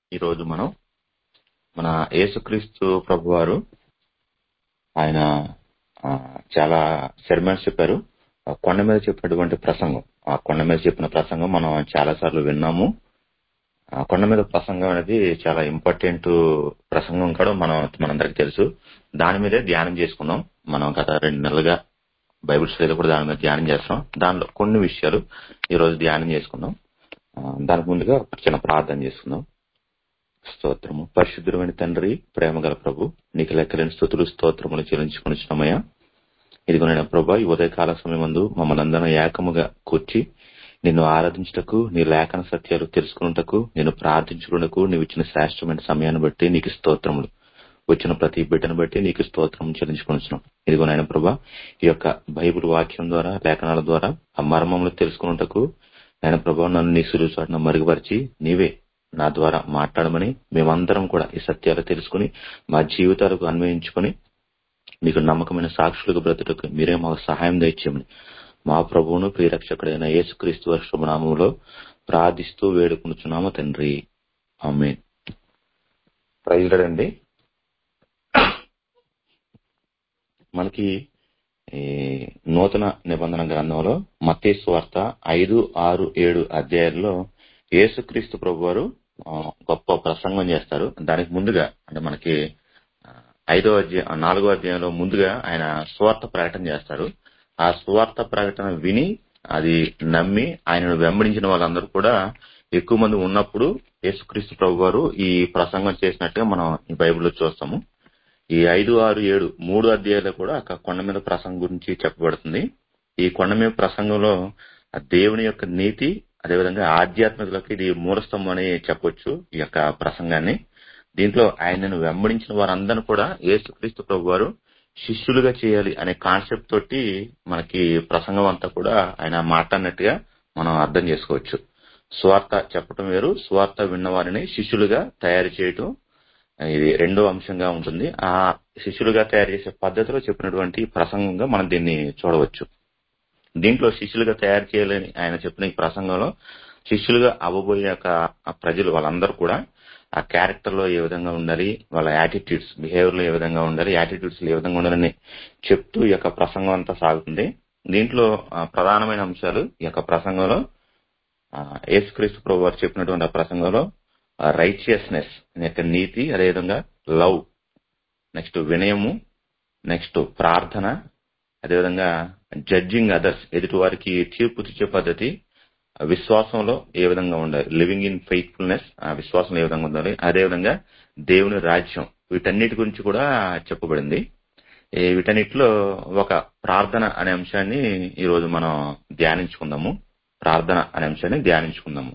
ఈ రోజు మనం మన యేసుక్రీస్తు ప్రభు వారు ఆయన ఆ, చాలా సెర్మన్స్ చెప్పారు ఆ కొండ మీద చెప్పినటువంటి ప్రసంగం ఆ కొండ మీద చెప్పిన ప్రసంగం మనం చాలా సార్లు విన్నాము ఆ కొండ మీద ప్రసంగం అనేది చాలా ఇంపార్టెంట్ ప్రసంగం కూడా మనం మనందరికి తెలుసు దాని మీదే ధ్యానం చేసుకున్నాం మనం గత రెండు నెలలుగా బైబిల్ స్టడీలో కూడా దాని మీద ధ్యానం చేస్తాం దానిలో కొన్ని విషయాలు ఈ రోజు ధ్యానం చేసుకున్నాం ఆ, దానికి ముందుగా ఒక చిన్న ప్రార్థన చేసుకుందాం స్తోత్రము పరిశుద్ధుడమైన తండ్రి ప్రేమగల ప్రభు నీకు లెక్కలేని స్థుతులు స్తోత్రములు చెల్లించుకునిచ్చినమయ్యా ఇదిగో నేను ప్రభా ఈ ఉదయకాల సమయమందు మమ్మల్ని అందరం ఏకముగా కూర్చి నిన్ను ఆరాధించుటకు నీ లేఖన సత్యాలు తెలుసుకున్నటకు నేను ప్రార్థించుకున్నకు నీవు ఇచ్చిన శ్రేష్టమైన సమయాన్ని బట్టి నీకు స్తోత్రములు వచ్చిన ప్రతి బిడ్డను బట్టి నీకు స్తోత్రం చెల్లించుకుంటున్నాం ఇదిగో నాయన ప్రభా ఈ యొక్క బైబిల్ వాక్యం ద్వారా లేఖనాల ద్వారా ఆ మర్మములు తెలుసుకున్నటకు నాయన ప్రభా నన్ను నీ సులుచాటున మరుగుపరిచి నీవే నా ద్వారా మాట్లాడమని మేమందరం కూడా ఈ సత్యాలు తెలుసుకుని మా జీవితాలకు అన్వయించుకొని మీకు నమ్మకమైన సాక్షులకు బ్రతుటకు మీరే మాకు సహాయం దయచేయమని మా ప్రభువును ప్రియరక్షకుడైన యేసుక్రీస్తు వారి శుభనామంలో ప్రార్థిస్తూ వేడుకుంటున్నాము తండ్రి ఆమె ప్రైజ్లడండి మనకి ఈ నూతన నిబంధన గ్రంథంలో మత్తయి వార్త ఐదు ఆరు ఏడు అధ్యాయాల్లో యేసుక్రీస్తు ప్రభు వారు ఆ, గొప్ప ప్రసంగం చేస్తారు దానికి ముందుగా అంటే మనకి ఆ, ఐదో అధ్యాయం నాలుగో అధ్యాయంలో ముందుగా ఆయన స్వార్థ ప్రకటన చేస్తారు ఆ స్వార్థ ప్రకటన విని అది నమ్మి ఆయనను వెంబడించిన వాళ్ళందరూ కూడా ఎక్కువ మంది ఉన్నప్పుడు యేసుక్రీస్తు ప్రభు వారు ఈ ప్రసంగం చేసినట్టుగా మనం ఈ బైబిల్లో చూస్తాము ఈ ఐదు ఆరు ఏడు మూడు అధ్యాయాలు కూడా ఆ కొండ మీద ప్రసంగం గురించి చెప్పబడుతుంది ఈ కొండ మీద ప్రసంగంలో ఆ దేవుని యొక్క నీతి అదేవిధంగా ఆధ్యాత్మికతలకు ఇది మూలస్తంభం అని చెప్పొచ్చు ఈ యొక్క ప్రసంగాన్ని దీంట్లో ఆయనను వెంబడించిన వారందరూ కూడా యేసుక్రీస్తు ప్రభు వారు శిష్యులుగా చేయాలి అనే కాన్సెప్ట్ తోటి మనకి ప్రసంగం అంతా కూడా ఆయన మాట్లాడినట్టుగా మనం అర్థం చేసుకోవచ్చు స్వార్థ చెప్పటం వేరు స్వార్థ విన్నవారిని శిష్యులుగా తయారు చేయటం ఇది రెండో అంశంగా ఉంటుంది ఆ శిష్యులుగా తయారు చేసే పద్ధతిలో చెప్పినటువంటి ప్రసంగంగా మనం దీన్ని చూడవచ్చు దీంట్లో శిష్యులుగా తయారు చేయాలని ఆయన చెప్పిన ఈ ప్రసంగంలో శిష్యులుగా అవ్వబోయే యొక్క ఆ ప్రజలు వాళ్ళందరూ కూడా ఆ క్యారెక్టర్ లో ఏ విధంగా ఉండాలి వాళ్ళ యాటిట్యూడ్స్ బిహేవియర్ లో ఏ విధంగా ఉండాలి యాటిట్యూడ్స్ ఏ విధంగా ఉండాలని చెప్తూ ఈ యొక్క ప్రసంగం అంతా సాగుతుంది దీంట్లో ఆ, ప్రధానమైన అంశాలు ఈ యొక్క ప్రసంగంలో ఆ, యేసుక్రీస్తు ప్రభు వారు చెప్పినటువంటి ఆ ప్రసంగంలో రైచియస్నెస్ యొక్క నీతి అదేవిధంగా లవ్ నెక్స్ట్ వినయము నెక్స్ట్ ప్రార్థన అదేవిధంగా జడ్జింగ్ అదర్స్ ఎదుటి వారికి తీర్పు తెచ్చే పద్ధతి ఆ విశ్వాసంలో ఏ విధంగా ఉండాలి లివింగ్ ఇన్ ఫెయిత్ఫుల్నెస్ ఆ విశ్వాసంలో ఏ విధంగా ఉండాలి అదేవిధంగా దేవుని రాజ్యం వీటన్నిటి గురించి కూడా చెప్పబడింది ఈ వీటన్నిటిలో ఒక ప్రార్థన అనే అంశాన్ని ఈ రోజు మనం ధ్యానించుకుందాము ప్రార్థన అనే అంశాన్ని ధ్యానించుకుందాము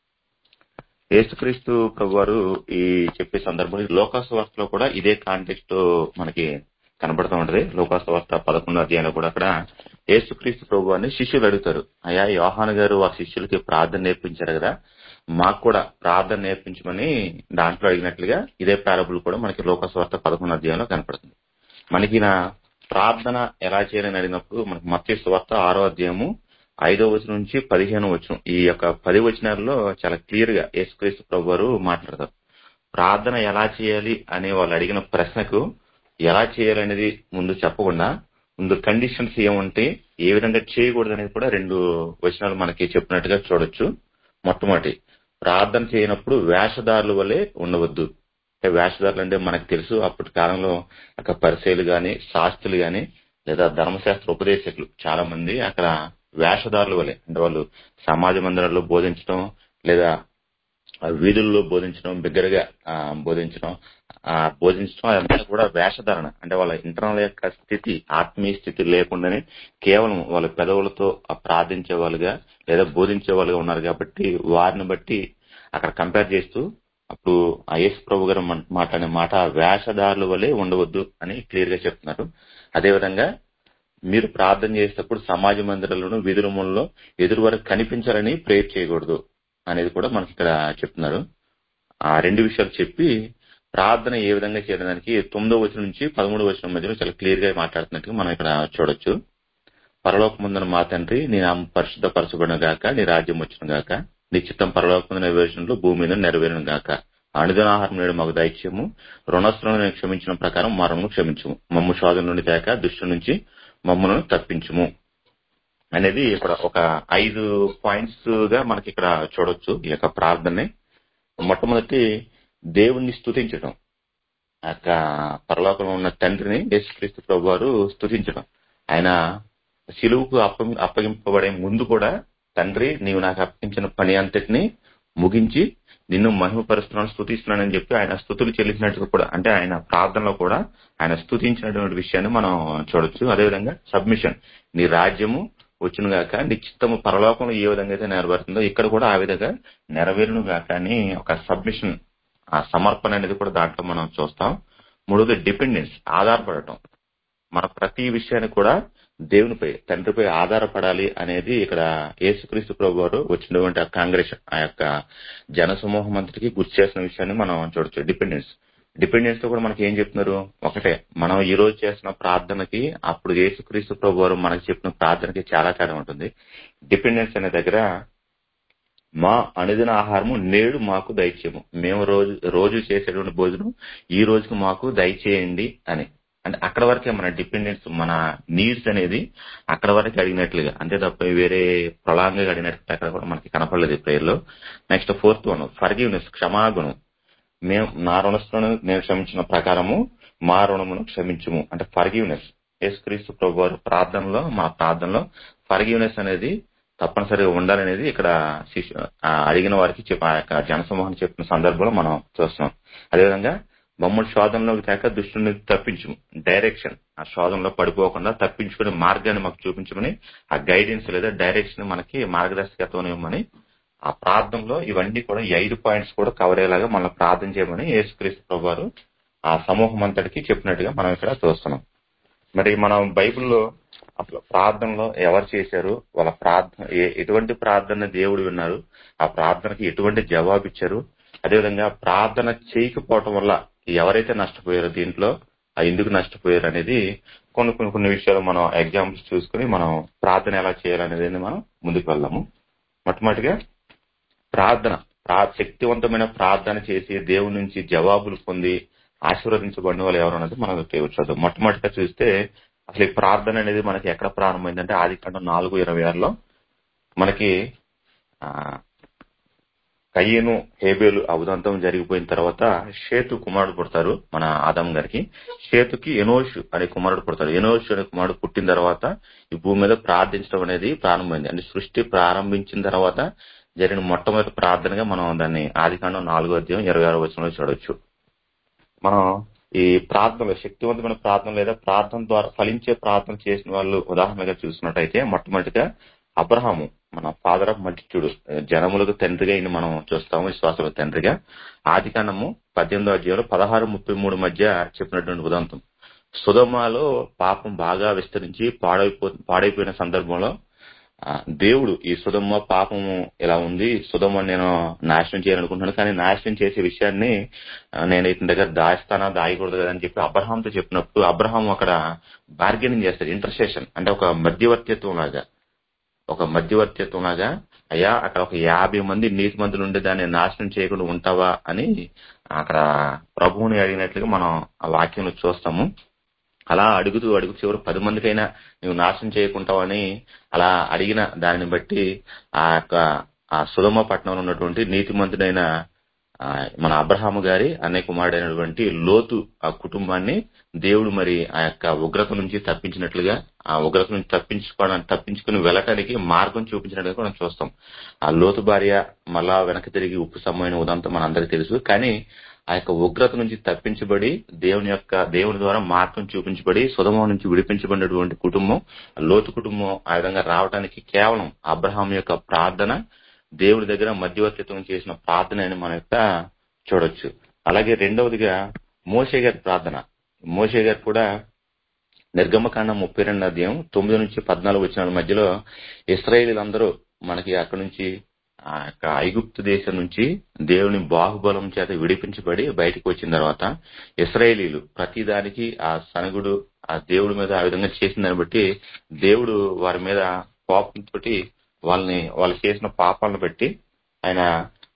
యేసుక్రీస్తు ప్రభువారు ఈ చెప్పే సందర్భంలో లోకాసు వార్తలో కూడా ఇదే కాంటెక్స్ట్ మనకి కనబడుతూ ఉంటది లోకాసు వార్త పదకొండో అధ్యాయంలో కూడా అక్కడ యేసుక్రీస్తు ప్రభు అని శిష్యులు అడుగుతారు అయ్యా యోహాన్ గారు వారి శిష్యులకి ప్రార్థన నేర్పించారు కదా మాకు కూడా ప్రార్థన నేర్పించమని దాంట్లో అడిగినట్లుగా ఇదే పారబుల్ కూడా మనకి లోకాసు వార్త పదకొండో అధ్యాయంలో కనపడుతుంది మనకి నా ప్రార్థన ఎలా చేయాలని అడిగినప్పుడు మనకి మత్స్య వార్త ఆరో అధ్యాయము ఐదో వచనం నుంచి పదిహేను వచనం ఈ యొక్క పది వచనాల్లో చాలా క్లియర్ గా యేసుక్రీస్తు ప్రభు వారు మాట్లాడతారు ప్రార్థన ఎలా చేయాలి అనే వాళ్ళు అడిగిన ప్రశ్నకు ఎలా చేయాలనేది ముందు చెప్పకుండా ముందు కండిషన్స్ ఏముంటే ఏ విధంగా చేయకూడదు అనేది కూడా రెండు వచనాలు మనకి చెప్పినట్టుగా చూడొచ్చు మొట్టమొదటి ప్రార్థన చేయనప్పుడు వేషధారుల వలె ఉండవద్దు అంటే వేషధారులు అంటే మనకు తెలుసు అప్పటి కాలంలో అక్కడ పరిచయలు గాని శాస్త్రులు గాని లేదా ధర్మశాస్త్ర ఉపదేశకులు చాలా మంది అక్కడ వేషధారుల వలె అంటే వాళ్ళు సమాజ మందిరాల్లో బోధించడం లేదా ఆ వీధుల్లో బోధించడం బిగ్గరగా ఆ, బోధించడం ఆ బోధించడం అదంతా కూడా వేషధారణ అంటే వాళ్ళ ఇంటర్నల్ యొక్క స్థితి ఆత్మీయ స్థితి లేకుండానే కేవలం వాళ్ళ పెదవులతో ఆ ప్రార్థించే వాళ్ళుగా లేదా బోధించే వాళ్ళుగా ఉన్నారు కాబట్టి వారిని బట్టి అక్కడ కంపేర్ చేస్తూ అప్పుడు ఆ యేసు ప్రభు గారు మన- మాట్లాడిన మాట వేషధారుల వలె ఉండవద్దు అని క్లియర్ గా చెప్తున్నారు అదేవిధంగా మీరు ప్రార్థన చేసేటప్పుడు సమాజ మందిరాలను విధులములలో ఎదురు వరకు కనిపించాలని ప్రేర్ చేయకూడదు అనేది కూడా మనకి ఇక్కడ చెప్తున్నారు ఆ రెండు విషయాలు చెప్పి ప్రార్థన ఏ విధంగా చేయడానికి తొమ్మిదో వచనం నుంచి పదమూడో వచనం మధ్యలో చాలా క్లియర్ గా మాట్లాడుతున్నట్టుగా మనం ఇక్కడ చూడొచ్చు పరలోకముందున మా తండ్రి నీ నామం పరిశుద్ధపరచబడిన గాక నీ రాజ్యం వచ్చిన గాక నీ చిత్తం పరలోకముందు నెరవేర్చడంలో భూమి మీద నెరవేరును గాక అనుదినాహారం నేడు మాకు దైత్యము రుణస్థులను క్షమించిన ప్రకారం మా రుణము క్షమించము మమ్ము శోధన నుండి తేక దుష్టు నుంచి మమ్మలను తప్పించుము అనేది ఇక్కడ ఒక ఐదు పాయింట్స్ గా మనకి ఇక్కడ చూడొచ్చు ఈ యొక్క ప్రార్థనే మొట్టమొదటి దేవుణ్ణి స్తుతించడం ఆ యొక్క పరలోకంలో ఉన్న తండ్రిని యేసుక్రీస్తు ప్రభు వారు స్తుతించడం ఆయన శిలువుకు అప్ప అప్పగింపబడే ముందు కూడా తండ్రి నీవు నాకు అప్పగించిన పని అంతటిని ముగించి నిన్ను మహిమపరుస్తున్నాను స్తుతిస్తున్నానని చెప్పి ఆయన స్థుతులు చెల్లించినట్టు కూడా అంటే ఆయన ప్రార్థనలో కూడా ఆయన స్తుతించినటువంటి విషయాన్ని మనం చూడొచ్చు అదేవిధంగా సబ్మిషన్ నీ రాజ్యము వచ్చును గాక నీ చిత్తము పరలోకంలో ఏ విధంగా అయితే నెరవేరుతుందో ఇక్కడ కూడా ఆ విధంగా నెరవేరును గాక అని ఒక సబ్మిషన్ ఆ సమర్పణ అనేది కూడా దాంట్లో మనం చూస్తాం మూడోది డిపెండెన్స్ ఆధారపడటం మన ప్రతి విషయాన్ని కూడా దేవునిపై తండ్రిపై ఆధారపడాలి అనేది ఇక్కడ యేసుక్రీస్తు ప్రభు వారు వచ్చినటువంటి ఆ కాంగ్రెస్ ఆ యొక్క జన సమూహం అంతటికి గుర్తు చేసిన విషయాన్ని మనం చూడొచ్చు డిపెండెన్స్ డిపెండెన్స్ తో కూడా మనకి ఏం చెప్తున్నారు ఒకటే మనం ఈ రోజు చేసిన ప్రార్థనకి అప్పుడు యేసుక్రీస్తు ప్రభు వారు మనకి చెప్పిన ప్రార్థనకి చాలా తేడా ఉంటుంది డిపెండెన్స్ అనే దగ్గర మా అనుదిన ఆహారము నేడు మాకు దయచేయము మేము రోజు రోజు చేసేటువంటి భోజనం ఈ రోజుకి మాకు దయచేయండి అని అంటే అక్కడ వరకే మన డిపెండెన్స్ మన నీడ్స్ అనేది అక్కడ వరకే అడిగినట్లుగా అంతే తప్ప వేరే ప్రళాంగా అడిగినట్టు అక్కడ కూడా మనకి కనపడలేదు ప్రేయర్ లో నెక్స్ట్ ఫోర్త్ వన్ ఫర్గివ్నెస్ క్షమాగుణం మేము నా రుణస్థులను నేను క్షమించిన ప్రకారము మా రుణమును క్షమించుము అంటే ఫర్గివ్నెస్ యేసుక్రీస్తు ప్రభు వారి ప్రార్థనలో మా ప్రార్థనలో ఫర్గివ్నెస్ అనేది తప్పనిసరిగా ఉండాలనేది ఇక్కడ శిష్యు ఆ అడిగిన వారికి చెప్ప- ఆ యొక్క జనసమూహాన్ని చెప్పిన సందర్భంలో మనం చూస్తున్నాం అదేవిధంగా మమ్మల్ని శోధనలోకి తేక దుష్టుని తప్పించము డైరెక్షన్ ఆ శోధనలో పడిపోకుండా తప్పించుకునే మార్గాన్ని మాకు చూపించమని ఆ గైడెన్స్ లేదా డైరెక్షన్ మనకి మార్గదర్శకత్వం ఇవ్వమని ఆ ప్రార్థనలో ఇవన్నీ కూడా ఈ ఐదు పాయింట్స్ కూడా కవర్ అయ్యేలాగా మనం ప్రార్థన చేయమని యేసుక్రీస్తు ప్రభు వారు ఆ సమూహం అంతటికి చెప్పినట్టుగా మనం ఇక్కడ చూస్తున్నాం మరి మనం బైబిల్లో అసలు ప్రార్థనలో ఎవరు చేశారు వాళ్ళ ప్రార్థన ఏ- ఎటువంటి ప్రార్థన దేవుడు విన్నారు ఆ ప్రార్థనకి ఎటువంటి జవాబు ఇచ్చారు అదేవిధంగా ప్రార్థన చేయకపోవటం వల్ల ఎవరైతే నష్టపోయారో దీంట్లో ఆ ఎందుకు నష్టపోయారు అనేది కొన్ని కొన్ని కొన్ని విషయాలు మనం ఎగ్జాంపుల్స్ చూసుకుని మనం ప్రార్థన ఎలా చేయాలనేది మనం ముందుకు వెళ్దాము మొట్టమొదటిగా ప్రార్థన ప్రా- శక్తివంతమైన ప్రార్థన చేసి దేవుని నుంచి జవాబులు పొంది ఆశీర్వదించబడిన వాళ్ళు ఎవరు అనేది మనం చూద్దాం మొట్టమొదటిగా చూస్తే అసలు ఈ ప్రార్థన అనేది మనకి ఎక్కడ ప్రారంభమైందంటే ఆది కాండం నాలుగు ఇరవై ఆరులో మనకి ఆ కయ్యను హేబేలు అవదంతం జరిగిపోయిన తర్వాత షేతు కుమారుడు పుడతారు మన ఆదం గారికి షేతుకి ఎనోషు అనే కుమారుడు పుడతారు ఎనోషు అనే కుమారుడు పుట్టిన తర్వాత ఈ భూమి మీద ప్రార్థించడం అనేది ప్రారంభమైంది అంటే సృష్టి ప్రారంభించిన తర్వాత జరిగిన మొట్టమొదటి ప్రార్థనగా మనం దాన్ని ఆదికాండం నాలుగో అధ్యాయం ఇరవై ఆరో వచనంలో చూడొచ్చు మనం ఈ ప్రార్థనలో శక్తివంతమైన ప్రార్థన లేదా ప్రార్థన ద్వారా ఫలించే ప్రార్థన చేసిన వాళ్ళు ఉదాహరణగా చూసినట్టయితే మొట్టమొదటిగా అబ్రహాము మన ఫాదర్ ఆఫ్ మల్టిట్యూడ్ జనములకు తండ్రిగా ఈయన మనం చూస్తాము విశ్వాసుల తండ్రిగా ఆది కాండము పద్దెనిమిదో అధ్యాయంలో పదహారు ముప్పై మూడు మధ్య చెప్పినటువంటి ఉదంతం సుధమాలో పాపం బాగా విస్తరించి పాడైపో పాడైపోయిన సందర్భంలో ఆ, దేవుడు ఈ సుధమ్మ పాపము ఇలా ఉంది సుధమ్మ నేను నాశనం చేయాలనుకుంటున్నాను కానీ నాశనం చేసే విషయాన్ని ఆ, నేను ఇతని దగ్గర దాస్తానా దాయకూడదు కదా అని చెప్పి అబ్రహాంతో చెప్పినప్పుడు అబ్రహాం అక్కడ బార్గెనింగ్ చేస్తాడు ఇంటర్సెషన్ అంటే ఒక మధ్యవర్తిత్వం లాగా ఒక మధ్యవర్తిత్వం లాగా అయ్యా అక్కడ ఒక యాభై మంది నీతి మందులు ఉండే దాన్ని నాశనం చేయకుండా ఉంటావా అని అక్కడ ప్రభువుని అడిగినట్లుగా మనం ఆ వాక్యంలో చూస్తాము అలా అడుగుతూ అడుగుతూ చివరి పది మందికైనా నువ్వు నాశనం చేయకుంటావని అలా అడిగిన దానిని బట్టి ఆ యొక్క ఆ సులమ పట్టణంలో ఉన్నటువంటి నీతిమంతుడైన ఆ, మన అబ్రహాము గారి అన్నయ్య కుమారుడైనటువంటి లోతు ఆ కుటుంబాన్ని దేవుడు మరి ఆ యొక్క ఉగ్రత నుంచి తప్పించినట్లుగా ఆ ఉగ్రత నుంచి తప్పించుకోవడానికి తప్పించుకుని వెళ్ళటానికి మార్గం చూపించినట్టుగా మనం చూస్తాం ఆ లోతు భార్య మళ్ళా వెనక్కి తిరిగి ఉప్పు సమ్మమైన ఉదంతం మనందరికీ తెలుసు కానీ ఆ యొక్క ఉగ్రత నుంచి తప్పించబడి దేవుని యొక్క దేవుని ద్వారా మార్గం చూపించబడి సుధమం నుంచి విడిపించబడినటువంటి కుటుంబం లోతు కుటుంబం ఆ విధంగా రావడానికి కేవలం అబ్రహాం యొక్క ప్రార్థన దేవుడి దగ్గర మధ్యవర్తిత్వం చేసిన ప్రార్థన అని మనం యొక్క చూడొచ్చు అలాగే రెండవదిగా మోషే గారి ప్రార్థన మోషే గారు కూడా నిర్గమకాండం ముప్పై రెండు అధ్యాయం తొమ్మిది నుంచి పద్నాలుగు వచ్చిన మధ్యలో ఇస్రాయేలీలందరూ మనకి అక్కడి నుంచి ఆ యొక్క ఐగుప్తు దేశం నుంచి దేవుని బాహుబలం చేత విడిపించబడి బయటకు వచ్చిన తర్వాత ఇస్రాయేలీలు ప్రతిదానికి ఆ సనగుడు ఆ దేవుడి మీద ఆ విధంగా చేసిన దాన్ని బట్టి దేవుడు వారి మీద కోపంతో వాళ్ళని వాళ్ళు చేసిన పాపాలను బట్టి ఆయన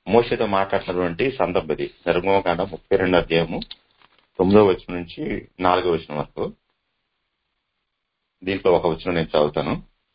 మోషతో మాట్లాడినటువంటి సందర్భం ఇది నిర్గమకాండ ముప్పై రెండు అధ్యాయము తొమ్మిదో వచనం నుంచి నాలుగో వచనం వరకు దీంట్లో ఒక వచనం నేను చదువుతాను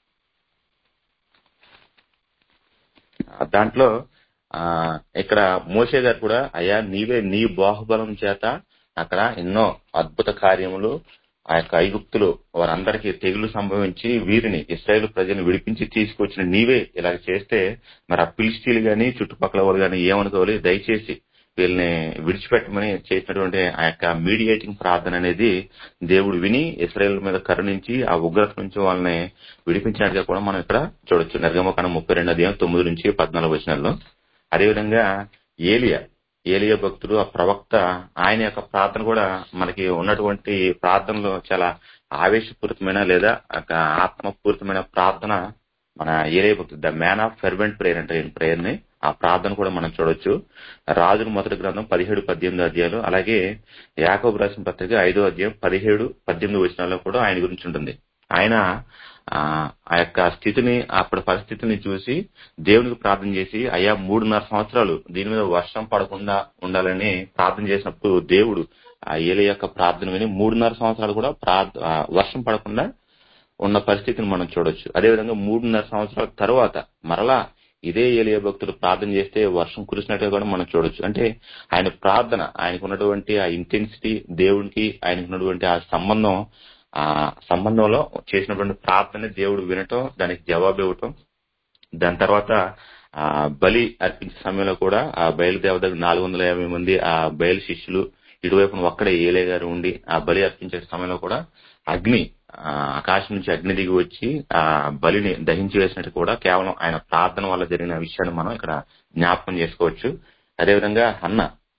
ఆ, దాంట్లో ఆ ఇక్కడ మోషే గారు కూడా అయ్యా నీవే నీ బాహుబలం చేత అక్కడ ఎన్నో అద్భుత కార్యములు ఆ యొక్క ఐగుప్తులు వారందరికీ తెగులు సంభవించి వీరిని ఇస్రాయేల్ ప్రజలను విడిపించి తీసుకొచ్చిన నీవే ఇలా చేస్తే మరి ఆ పిలిస్టీలు గాని చుట్టుపక్కల వాళ్ళు గాని ఏమనుకోవాలి దయచేసి వీళ్ళని విడిచిపెట్టమని చేసినటువంటి ఆ యొక్క మీడియేటింగ్ ప్రార్థన అనేది దేవుడు విని ఇస్రాయేల్ మీద కరుణించి ఆ ఉగ్రత నుంచి వాళ్ళని విడిపించినట్టుగా కూడా మనం ఇక్కడ చూడొచ్చు నిర్గమకాండం ముప్పై రెండు అధ్యాయం తొమ్మిది నుంచి పద్నాలుగు వచనాల్లో అదేవిధంగా ఏలియా ఏలియా భక్తుడు ఆ ప్రవక్త ఆయన యొక్క ప్రార్థన కూడా మనకి ఉన్నటువంటి ప్రార్థనలో చాలా ఆవేశపూరితమైన లేదా ఒక ఆత్మపూరితమైన ప్రార్థన మన ఏలియా భక్తుడు the man of fervent prayer అంటే ప్రేయర్ ని ఆ ప్రార్థన కూడా మనం చూడొచ్చు రాజుల మొదటి గ్రంథం పదిహేడు పద్దెనిమిది అధ్యాయాలు అలాగే యాకోబు రాసిన పత్రిక ఐదో అధ్యాయం పదిహేడు పద్దెనిమిది వచనాల్లో కూడా ఆయన గురించి ఉంటుంది ఆయన ఆ ఆ యొక్క స్థితిని అప్పటి పరిస్థితిని చూసి దేవునికి ప్రార్థన చేసి అయ్యా మూడున్నర సంవత్సరాలు దీని మీద వర్షం పడకుండా ఉండాలని ప్రార్థన చేసినప్పుడు దేవుడు ఆ ఏలి యొక్క ప్రార్థన విని మూడున్నర సంవత్సరాలు కూడా ప్రార్థ ఆ వర్షం పడకుండా ఉన్న పరిస్థితిని మనం చూడొచ్చు అదేవిధంగా మూడున్నర సంవత్సరాల తర్వాత మరలా ఇదే ఏలియా భక్తులు ప్రార్థన చేస్తే వర్షం కురిసినట్టుగా కూడా మనం చూడొచ్చు అంటే ఆయన ప్రార్థన ఆయనకు ఉన్నటువంటి ఆ ఇంటెన్సిటీ దేవునికి ఆయనకు ఉన్నటువంటి ఆ సంబంధం ఆ సంబంధంలో చేసినటువంటి ప్రార్థన దేవుడు వినటం దానికి జవాబు ఇవ్వటం దాని తర్వాత ఆ బలి అర్పించే సమయంలో కూడా ఆ బయలుదేవ దగ్గర నాలుగు వందల యాభై మంది ఆ బయలు శిష్యులు ఇటువైపున ఒక్కడే ఏలే గారు ఉండి ఆ బలి అర్పించే సమయంలో కూడా అగ్ని ఆ, ఆకాశం నుంచి అగ్ని దిగి వచ్చి ఆ బలిని దహించి వేసినట్టు కూడా కేవలం ఆయన ప్రార్థన వల్ల జరిగిన విషయాన్ని మనం ఇక్కడ జ్ఞాపకం చేసుకోవచ్చు అదేవిధంగా హన్న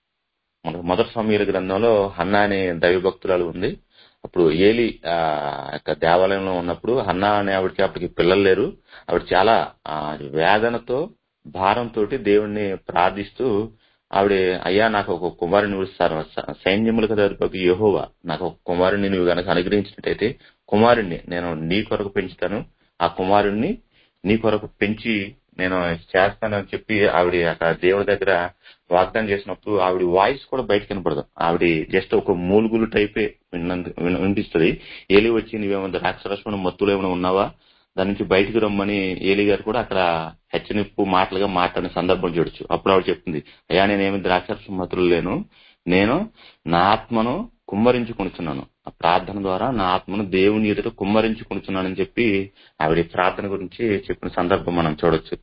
మనకు మొదటి సమీర గ్రంథంలో హన్నా అనే దైవభక్తురాలు ఉంది అప్పుడు ఏలి ఆ యొక్క దేవాలయంలో ఉన్నప్పుడు హన్నా అనే ఆవిడకి అప్పటికి పిల్లలు లేరు ఆవిడ చాలా ఆ, వేదనతో భారంతో దేవుణ్ణి ప్రార్థిస్తూ ఆవిడ అయ్యా నాకు ఒక కుమారుని ఇస్తారు సైన్యములకు అధిపతి యెహోవా నాకు ఒక కుమారుని నువ్వు గనక అనుగ్రహించినట్టయితే కుమారుణ్ణి నేను నీ కొరకు పెంచుతాను ఆ కుమారుణ్ణి నీ కొరకు పెంచి నేను చేస్తానని చెప్పి ఆవిడ అక్కడ దేవుడి దగ్గర వాగ్దానం చేసినప్పుడు ఆవిడ వాయిస్ కూడా బయటకు వినపడదు ఆవిడ జస్ట్ ఒక మూలుగులు టైపే విన్నందు- విన- వినిపిస్తది ఏలి వచ్చి నువ్వేమో ద్రాక్షరసమైన మత్తులు ఏమైనా ఉన్నావా దాని నుంచి బయటికి రమ్మని ఏలి గారు కూడా అక్కడ హెచ్చనిప్పు మాటలుగా మాట్లాడిన సందర్భం చూడొచ్చు అప్పుడు ఆవిడ చెప్తుంది అయ్యా నేనేమి ద్రాక్షరసం మత్తులు లేను నేను నా ఆత్మను కుమ్మరించుకుంటున్నాను ఆ ప్రార్థన ద్వారా నా ఆత్మను దేవుని ఎదుట కుమ్మరించుకుంటున్నానని చెప్పి ఆవిడ ఈ ప్రార్థన గురించి చెప్పిన సందర్భం మనం చూడొచ్చు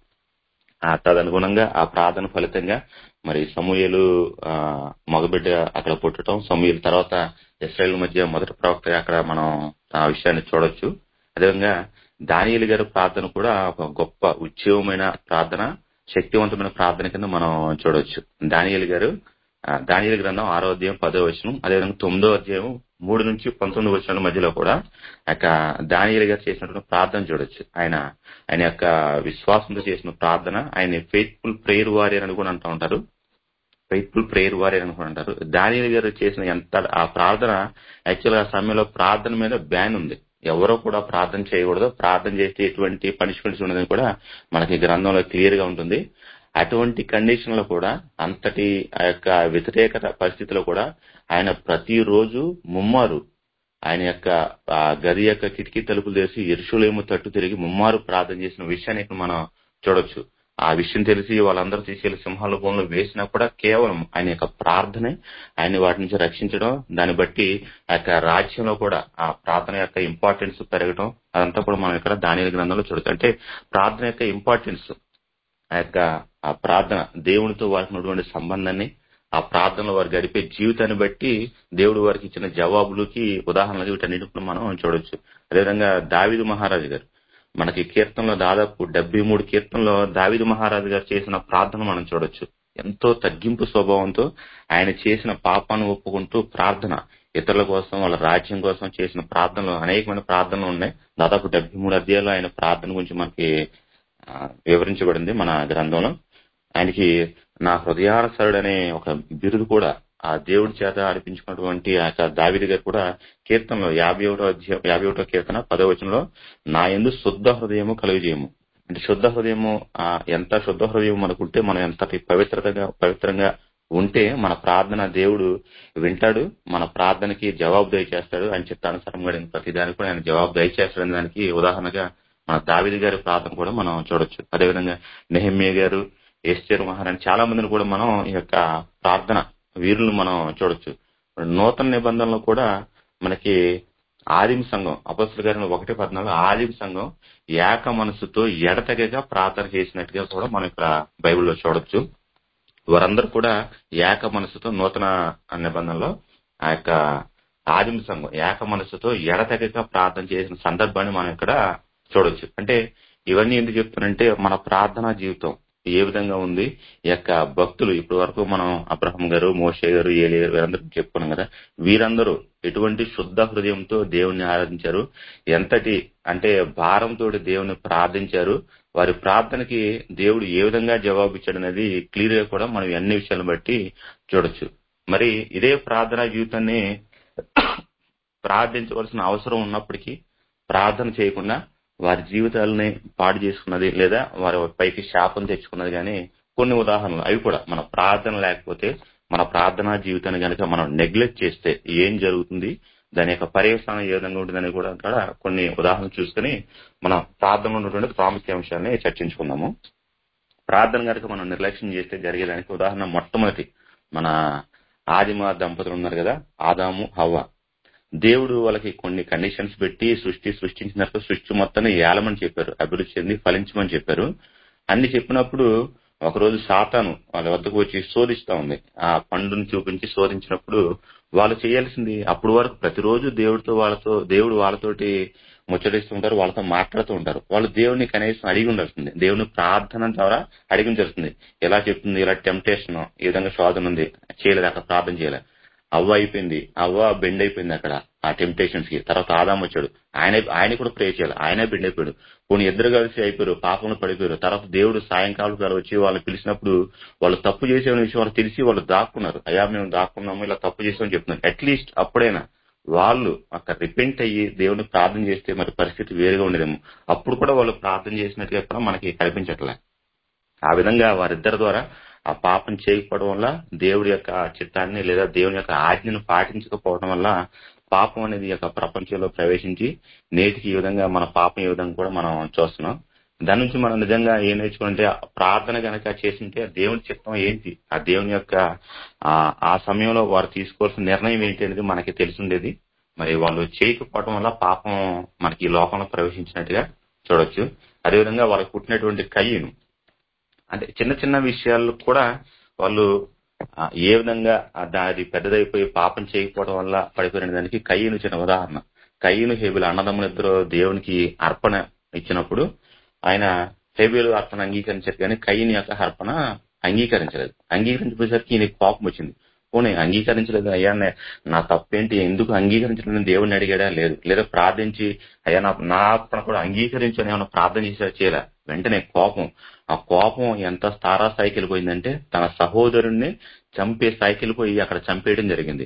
ఆ తదనుగుణంగా ఆ ప్రార్థన ఫలితంగా మరి సమూహలు ఆ మగబిడ్డ అక్కడ పుట్టడం సమూహల తర్వాత ఇస్రాయల్ మధ్య మొదటి ప్రవక్త అక్కడ మనం ఆ విషయాన్ని చూడొచ్చు అదేవిధంగా దానియేలు గారి ప్రార్థన కూడా ఒక గొప్ప ఉద్యోగమైన ప్రార్థన శక్తివంతమైన ప్రార్థన కింద మనం చూడొచ్చు దానియేలు గారు ఆ, దానియేలు గ్రంథం ఆరో అధ్యాయం పదో వచనం అదేవిధంగా తొమ్మిదో అధ్యాయం మూడు నుంచి పంతొమ్మిది వచనాల మధ్యలో కూడా ఆ యొక్క దానియేలు గారు చేసినటువంటి ప్రార్థన చూడొచ్చు ఆయన ఆయన యొక్క విశ్వాసంతో చేసిన ప్రార్థన ఆయన ఫెయిత్ఫుల్ ప్రేయర్ వారియర్ అని కూడా అంటూ ఉంటారు ఫెయిత్ఫుల్ ప్రేయర్ వారియర్ అని కూడా అంటారు దానియేలు గారు చేసిన ఎంత ఆ ప్రార్థన యాక్చువల్ ఆ సమయంలో ప్రార్థన మీద బ్యాన్ ఉంది ఎవరో కూడా ప్రార్థన చేయకూడదు ప్రార్థన చేస్తే ఎటువంటి పనిష్మెంట్స్ ఉండదని కూడా మనకి గ్రంథంలో క్లియర్ గా ఉంటుంది అటువంటి కండిషన్ లో కూడా అంతటి ఆ యొక్క వ్యతిరేకత పరిస్థితిలో కూడా ఆయన ప్రతిరోజు ముమ్మారు ఆయన యొక్క ఆ గది యొక్క కిటికీ తలుపులు తెరిచి ఎరుషులేమో తట్టు తిరిగి ముమ్మారు ప్రార్థన చేసిన విషయాన్ని ఇక్కడ మనం చూడొచ్చు ఆ విషయం తెలిసి వాళ్ళందరూ తీసుకెళ్లి సింహాల భూమిలో వేసినా కూడా కేవలం ఆయన యొక్క ప్రార్థనే ఆయన వాటి నుంచి రక్షించడం దాన్ని బట్టి ఆ యొక్క రాజ్యంలో కూడా ఆ ప్రార్థన యొక్క ఇంపార్టెన్స్ పెరగడం అదంతా కూడా మనం ఇక్కడ దాని గ్రంథంలో చూడొచ్చు అంటే ప్రార్థన యొక్క ఇంపార్టెన్స్ ఆ యొక్క ఆ ప్రార్థన దేవునితో వారికి ఉన్నటువంటి సంబంధాన్ని ఆ ప్రార్థనలో వారు గడిపే జీవితాన్ని బట్టి దేవుడు వారికి ఇచ్చిన జవాబులకి ఉదాహరణలు వీటన్నిటిని మనం చూడొచ్చు అదేవిధంగా దావిదు మహారాజు గారు మనకి కీర్తనలో దాదాపు డెబ్బై మూడు కీర్తనలో దావిదు మహారాజు గారు చేసిన ప్రార్థన మనం చూడొచ్చు ఎంతో తగ్గింపు స్వభావంతో ఆయన చేసిన పాపాన్ని ఒప్పుకుంటూ ప్రార్థన ఇతరుల కోసం వాళ్ళ రాజ్యం కోసం చేసిన ప్రార్థనలు అనేకమైన ప్రార్థనలు ఉన్నాయి దాదాపు డెబ్బై మూడు అధ్యాయులు ఆయన ప్రార్థన గురించి మనకి ఆ, వివరించబడింది మన గ్రంథంలో ఆయనకి నా హృదయారసరుడు అనే ఒక బిరుదు కూడా ఆ దేవుడి చేత అనిపించుకున్నటువంటి ఆ యొక్క దావిది గారు కూడా కీర్తనలో యాభై ఒకటో అధ్యాయం యాభై ఒకటో కీర్తన పదో వచనంలో నా ఎందు శుద్ధ హృదయము కలుగజేయము అంటే శుద్ధ హృదయము ఆ, ఎంత శుద్ధ హృదయం మనకుంటే మనం ఎంతటి పవిత్రతగా పవిత్రంగా ఉంటే మన ప్రార్థన దేవుడు వింటాడు మన ప్రార్థనకి జవాబు దయచేస్తాడు ఆయన చిత్తానుసారం కూడా ప్రతి దానికి కూడా ఆయన జవాబు దయచేస్తాడని దానికి ఉదాహరణగా మన దావిది గారి ప్రార్థన కూడా మనం చూడొచ్చు అదేవిధంగా నెహమ్య గారు ఎస్టర్ మహారాణి చాలా మందిని కూడా మనం ఈ యొక్క ప్రార్థన వీరులను మనం చూడొచ్చు నూతన నిబంధనలో కూడా మనకి ఆదిమ సంఘం అపస్తుల గారిని ఒకటి పద్నాలుగు ఆదిమ సంఘం ఏక మనసుతో ఎడతెగగా ప్రార్థన చేసినట్టుగా కూడా మనం ఇక్కడ బైబిల్లో చూడొచ్చు వారందరూ కూడా ఏక మనసుతో నూతన నిబంధనలో ఆ యొక్క ఆదిమ సంఘం ఏక మనసుతో ఎడతెగక ప్రార్థన చేసిన సందర్భాన్ని మనం ఇక్కడ చూడొచ్చు అంటే ఇవన్నీ ఎందుకు చెప్తానంటే మన ప్రార్థనా జీవితం ఏ విధంగా ఉంది ఈ యొక్క భక్తులు ఇప్పటి వరకు మనం అబ్రహం గారు మోషే గారు ఏలి గారు వీరందరూ చెప్పుకున్నాం కదా వీరందరూ ఎటువంటి శుద్ధ హృదయంతో దేవుణ్ణి ఆరాధించారు ఎంతటి అంటే భారంతో దేవుని ప్రార్థించారు వారి ప్రార్థనకి దేవుడు ఏ విధంగా జవాబు ఇచ్చాడు అనేది క్లియర్ గా కూడా మనం అన్ని విషయాలను బట్టి చూడొచ్చు మరి ఇదే ప్రార్థనా జీవితాన్ని ప్రార్థించవలసిన అవసరం ఉన్నప్పటికీ ప్రార్థన చేయకుండా వారి జీవితాలని పాడు చేసుకున్నది లేదా వారి పైకి శాపం తెచ్చుకున్నది కానీ కొన్ని ఉదాహరణలు అవి కూడా మన ప్రార్థన లేకపోతే మన ప్రార్థనా జీవితాన్ని కనుక మనం నెగ్లెక్ట్ చేస్తే ఏం జరుగుతుంది దాని యొక్క పర్యవసానం ఏ విధంగా ఉంటుందని కూడా ఇక్కడ కొన్ని ఉదాహరణలు చూసుకుని మనం ప్రార్థనలో ఉన్నటువంటి ప్రాముఖ్య అంశాన్ని చర్చించుకుందాము ప్రార్థన కనుక మనం నిర్లక్ష్యం చేస్తే జరిగేదానికి ఉదాహరణ మొట్టమొదటి మన ఆదిమ దంపతులు ఉన్నారు కదా ఆదాము హవ్వ దేవుడు వాళ్ళకి కొన్ని కండిషన్స్ పెట్టి సృష్టి సృష్టించినప్పుడు సృష్టి మొత్తాన్ని ఏలమని చెప్పారు అభివృద్ధి చెంది ఫలించమని చెప్పారు అన్ని చెప్పినప్పుడు ఒకరోజు సాతాను వాళ్ళ వద్దకు వచ్చి శోధిస్తా ఉంది ఆ పండుని చూపించి శోధించినప్పుడు వాళ్ళు చేయాల్సింది అప్పుడు వరకు ప్రతిరోజు దేవుడితో వాళ్ళతో దేవుడు వాళ్ళతోటి ముచ్చటిస్తుంటారు వాళ్ళతో మాట్లాడుతూ ఉంటారు వాళ్ళు దేవుడిని కనీసం అడిగి ఉండాల్సింది దేవుని ప్రార్థన ద్వారా అడిగి ఉంచాల్సింది ఎలా చెప్తుంది ఇలా టెంప్టేషన్ ఈ విధంగా శోధన ఉంది చేయలేదు అక్కడ ప్రార్థన చేయలే అవ్వ అయిపోయింది అవ్వ బెండ్ అయిపోయింది అక్కడ ఆ టెంప్టేషన్స్ కి తర్వాత ఆదాం వచ్చాడు ఆయన ఆయన కూడా ప్రే చేయాలి ఆయనే బెండ్ అయిపోయాడు కొన్ని ఇద్దరు కలిసి అయిపోయారు పాపంలో పడిపోయారు తర్వాత దేవుడు సాయంకాలం కాలం వచ్చి వాళ్ళు పిలిచినప్పుడు వాళ్ళు తప్పు చేసే విషయం వాళ్ళు తెలిసి వాళ్ళు దాక్కున్నారు అయ్యా మేము దాక్కున్నాము ఇలా తప్పు చేసామని చెప్తున్నారు అట్లీస్ట్ అప్పుడైనా వాళ్ళు అక్కడ రిపెంట్ అయ్యి దేవుని ప్రార్థన చేస్తే మరి పరిస్థితి వేరుగా ఉండేదేమో అప్పుడు కూడా వాళ్ళు ప్రార్థన చేసినట్టుగా కూడా మనకి కనిపించట్లే ఆ విధంగా వారిద్దరి ద్వారా ఆ పాపం చేయకపోవడం వల్ల దేవుడి యొక్క చిత్తాన్ని లేదా దేవుని యొక్క ఆజ్ఞను పాటించకపోవడం వల్ల పాపం అనేది ఈ యొక్క ప్రపంచంలో ప్రవేశించి నేటికి ఈ విధంగా మన పాపం ఈ విధంగా కూడా మనం చూస్తున్నాం దాని నుంచి మనం నిజంగా ఏం నేర్చుకుంటే ప్రార్థన గనక చేసింటే ఆ దేవుని చిత్తం ఏంటి ఆ దేవుని యొక్క ఆ ఆ సమయంలో వారు తీసుకోవాల్సిన నిర్ణయం ఏంటి అనేది మనకి తెలిసిండేది మరి వాళ్ళు చేయకపోవడం వల్ల పాపం మనకి ఈ లోకంలో ప్రవేశించినట్టుగా చూడొచ్చు అదేవిధంగా వాళ్ళకి పుట్టినటువంటి కయ్యను అంటే చిన్న చిన్న విషయాలు కూడా వాళ్ళు ఆ, ఏ విధంగా ఆ దాది పెద్దదైపోయి పాపం చేయకపోవడం వల్ల పడిపోయిన దానికి కయ్యను చిన్న ఉదాహరణ కయ్యను హేబులు అన్నదమ్ములు ఇద్దరు దేవునికి అర్పణ ఇచ్చినప్పుడు ఆయన హేబేలు అర్పణ అంగీకరించారు కానీ కయ్యని యొక్క అర్పణ అంగీకరించలేదు అంగీకరించబోయేసరికి ఈయనకి కోపం వచ్చింది పోనీ అంగీకరించలేదు అయ్యా నే- నా తప్పేంటి ఎందుకు అంగీకరించలేదని దేవుడిని అడిగాడా లేదు లేదా ప్రార్థించి అయ్యా నా నా అర్పణ కూడా అంగీకరించు అని ఏమన్నా ప్రార్థన చేసా చేయలే వెంటనే కోపం ఆ కోపం ఎంత తారా స్థాయికి వెళ్ళిపోయిందంటే తన సహోదరుణ్ణి చంపే స్థాయికి వెళ్ళిపోయి అక్కడ చంపేయడం జరిగింది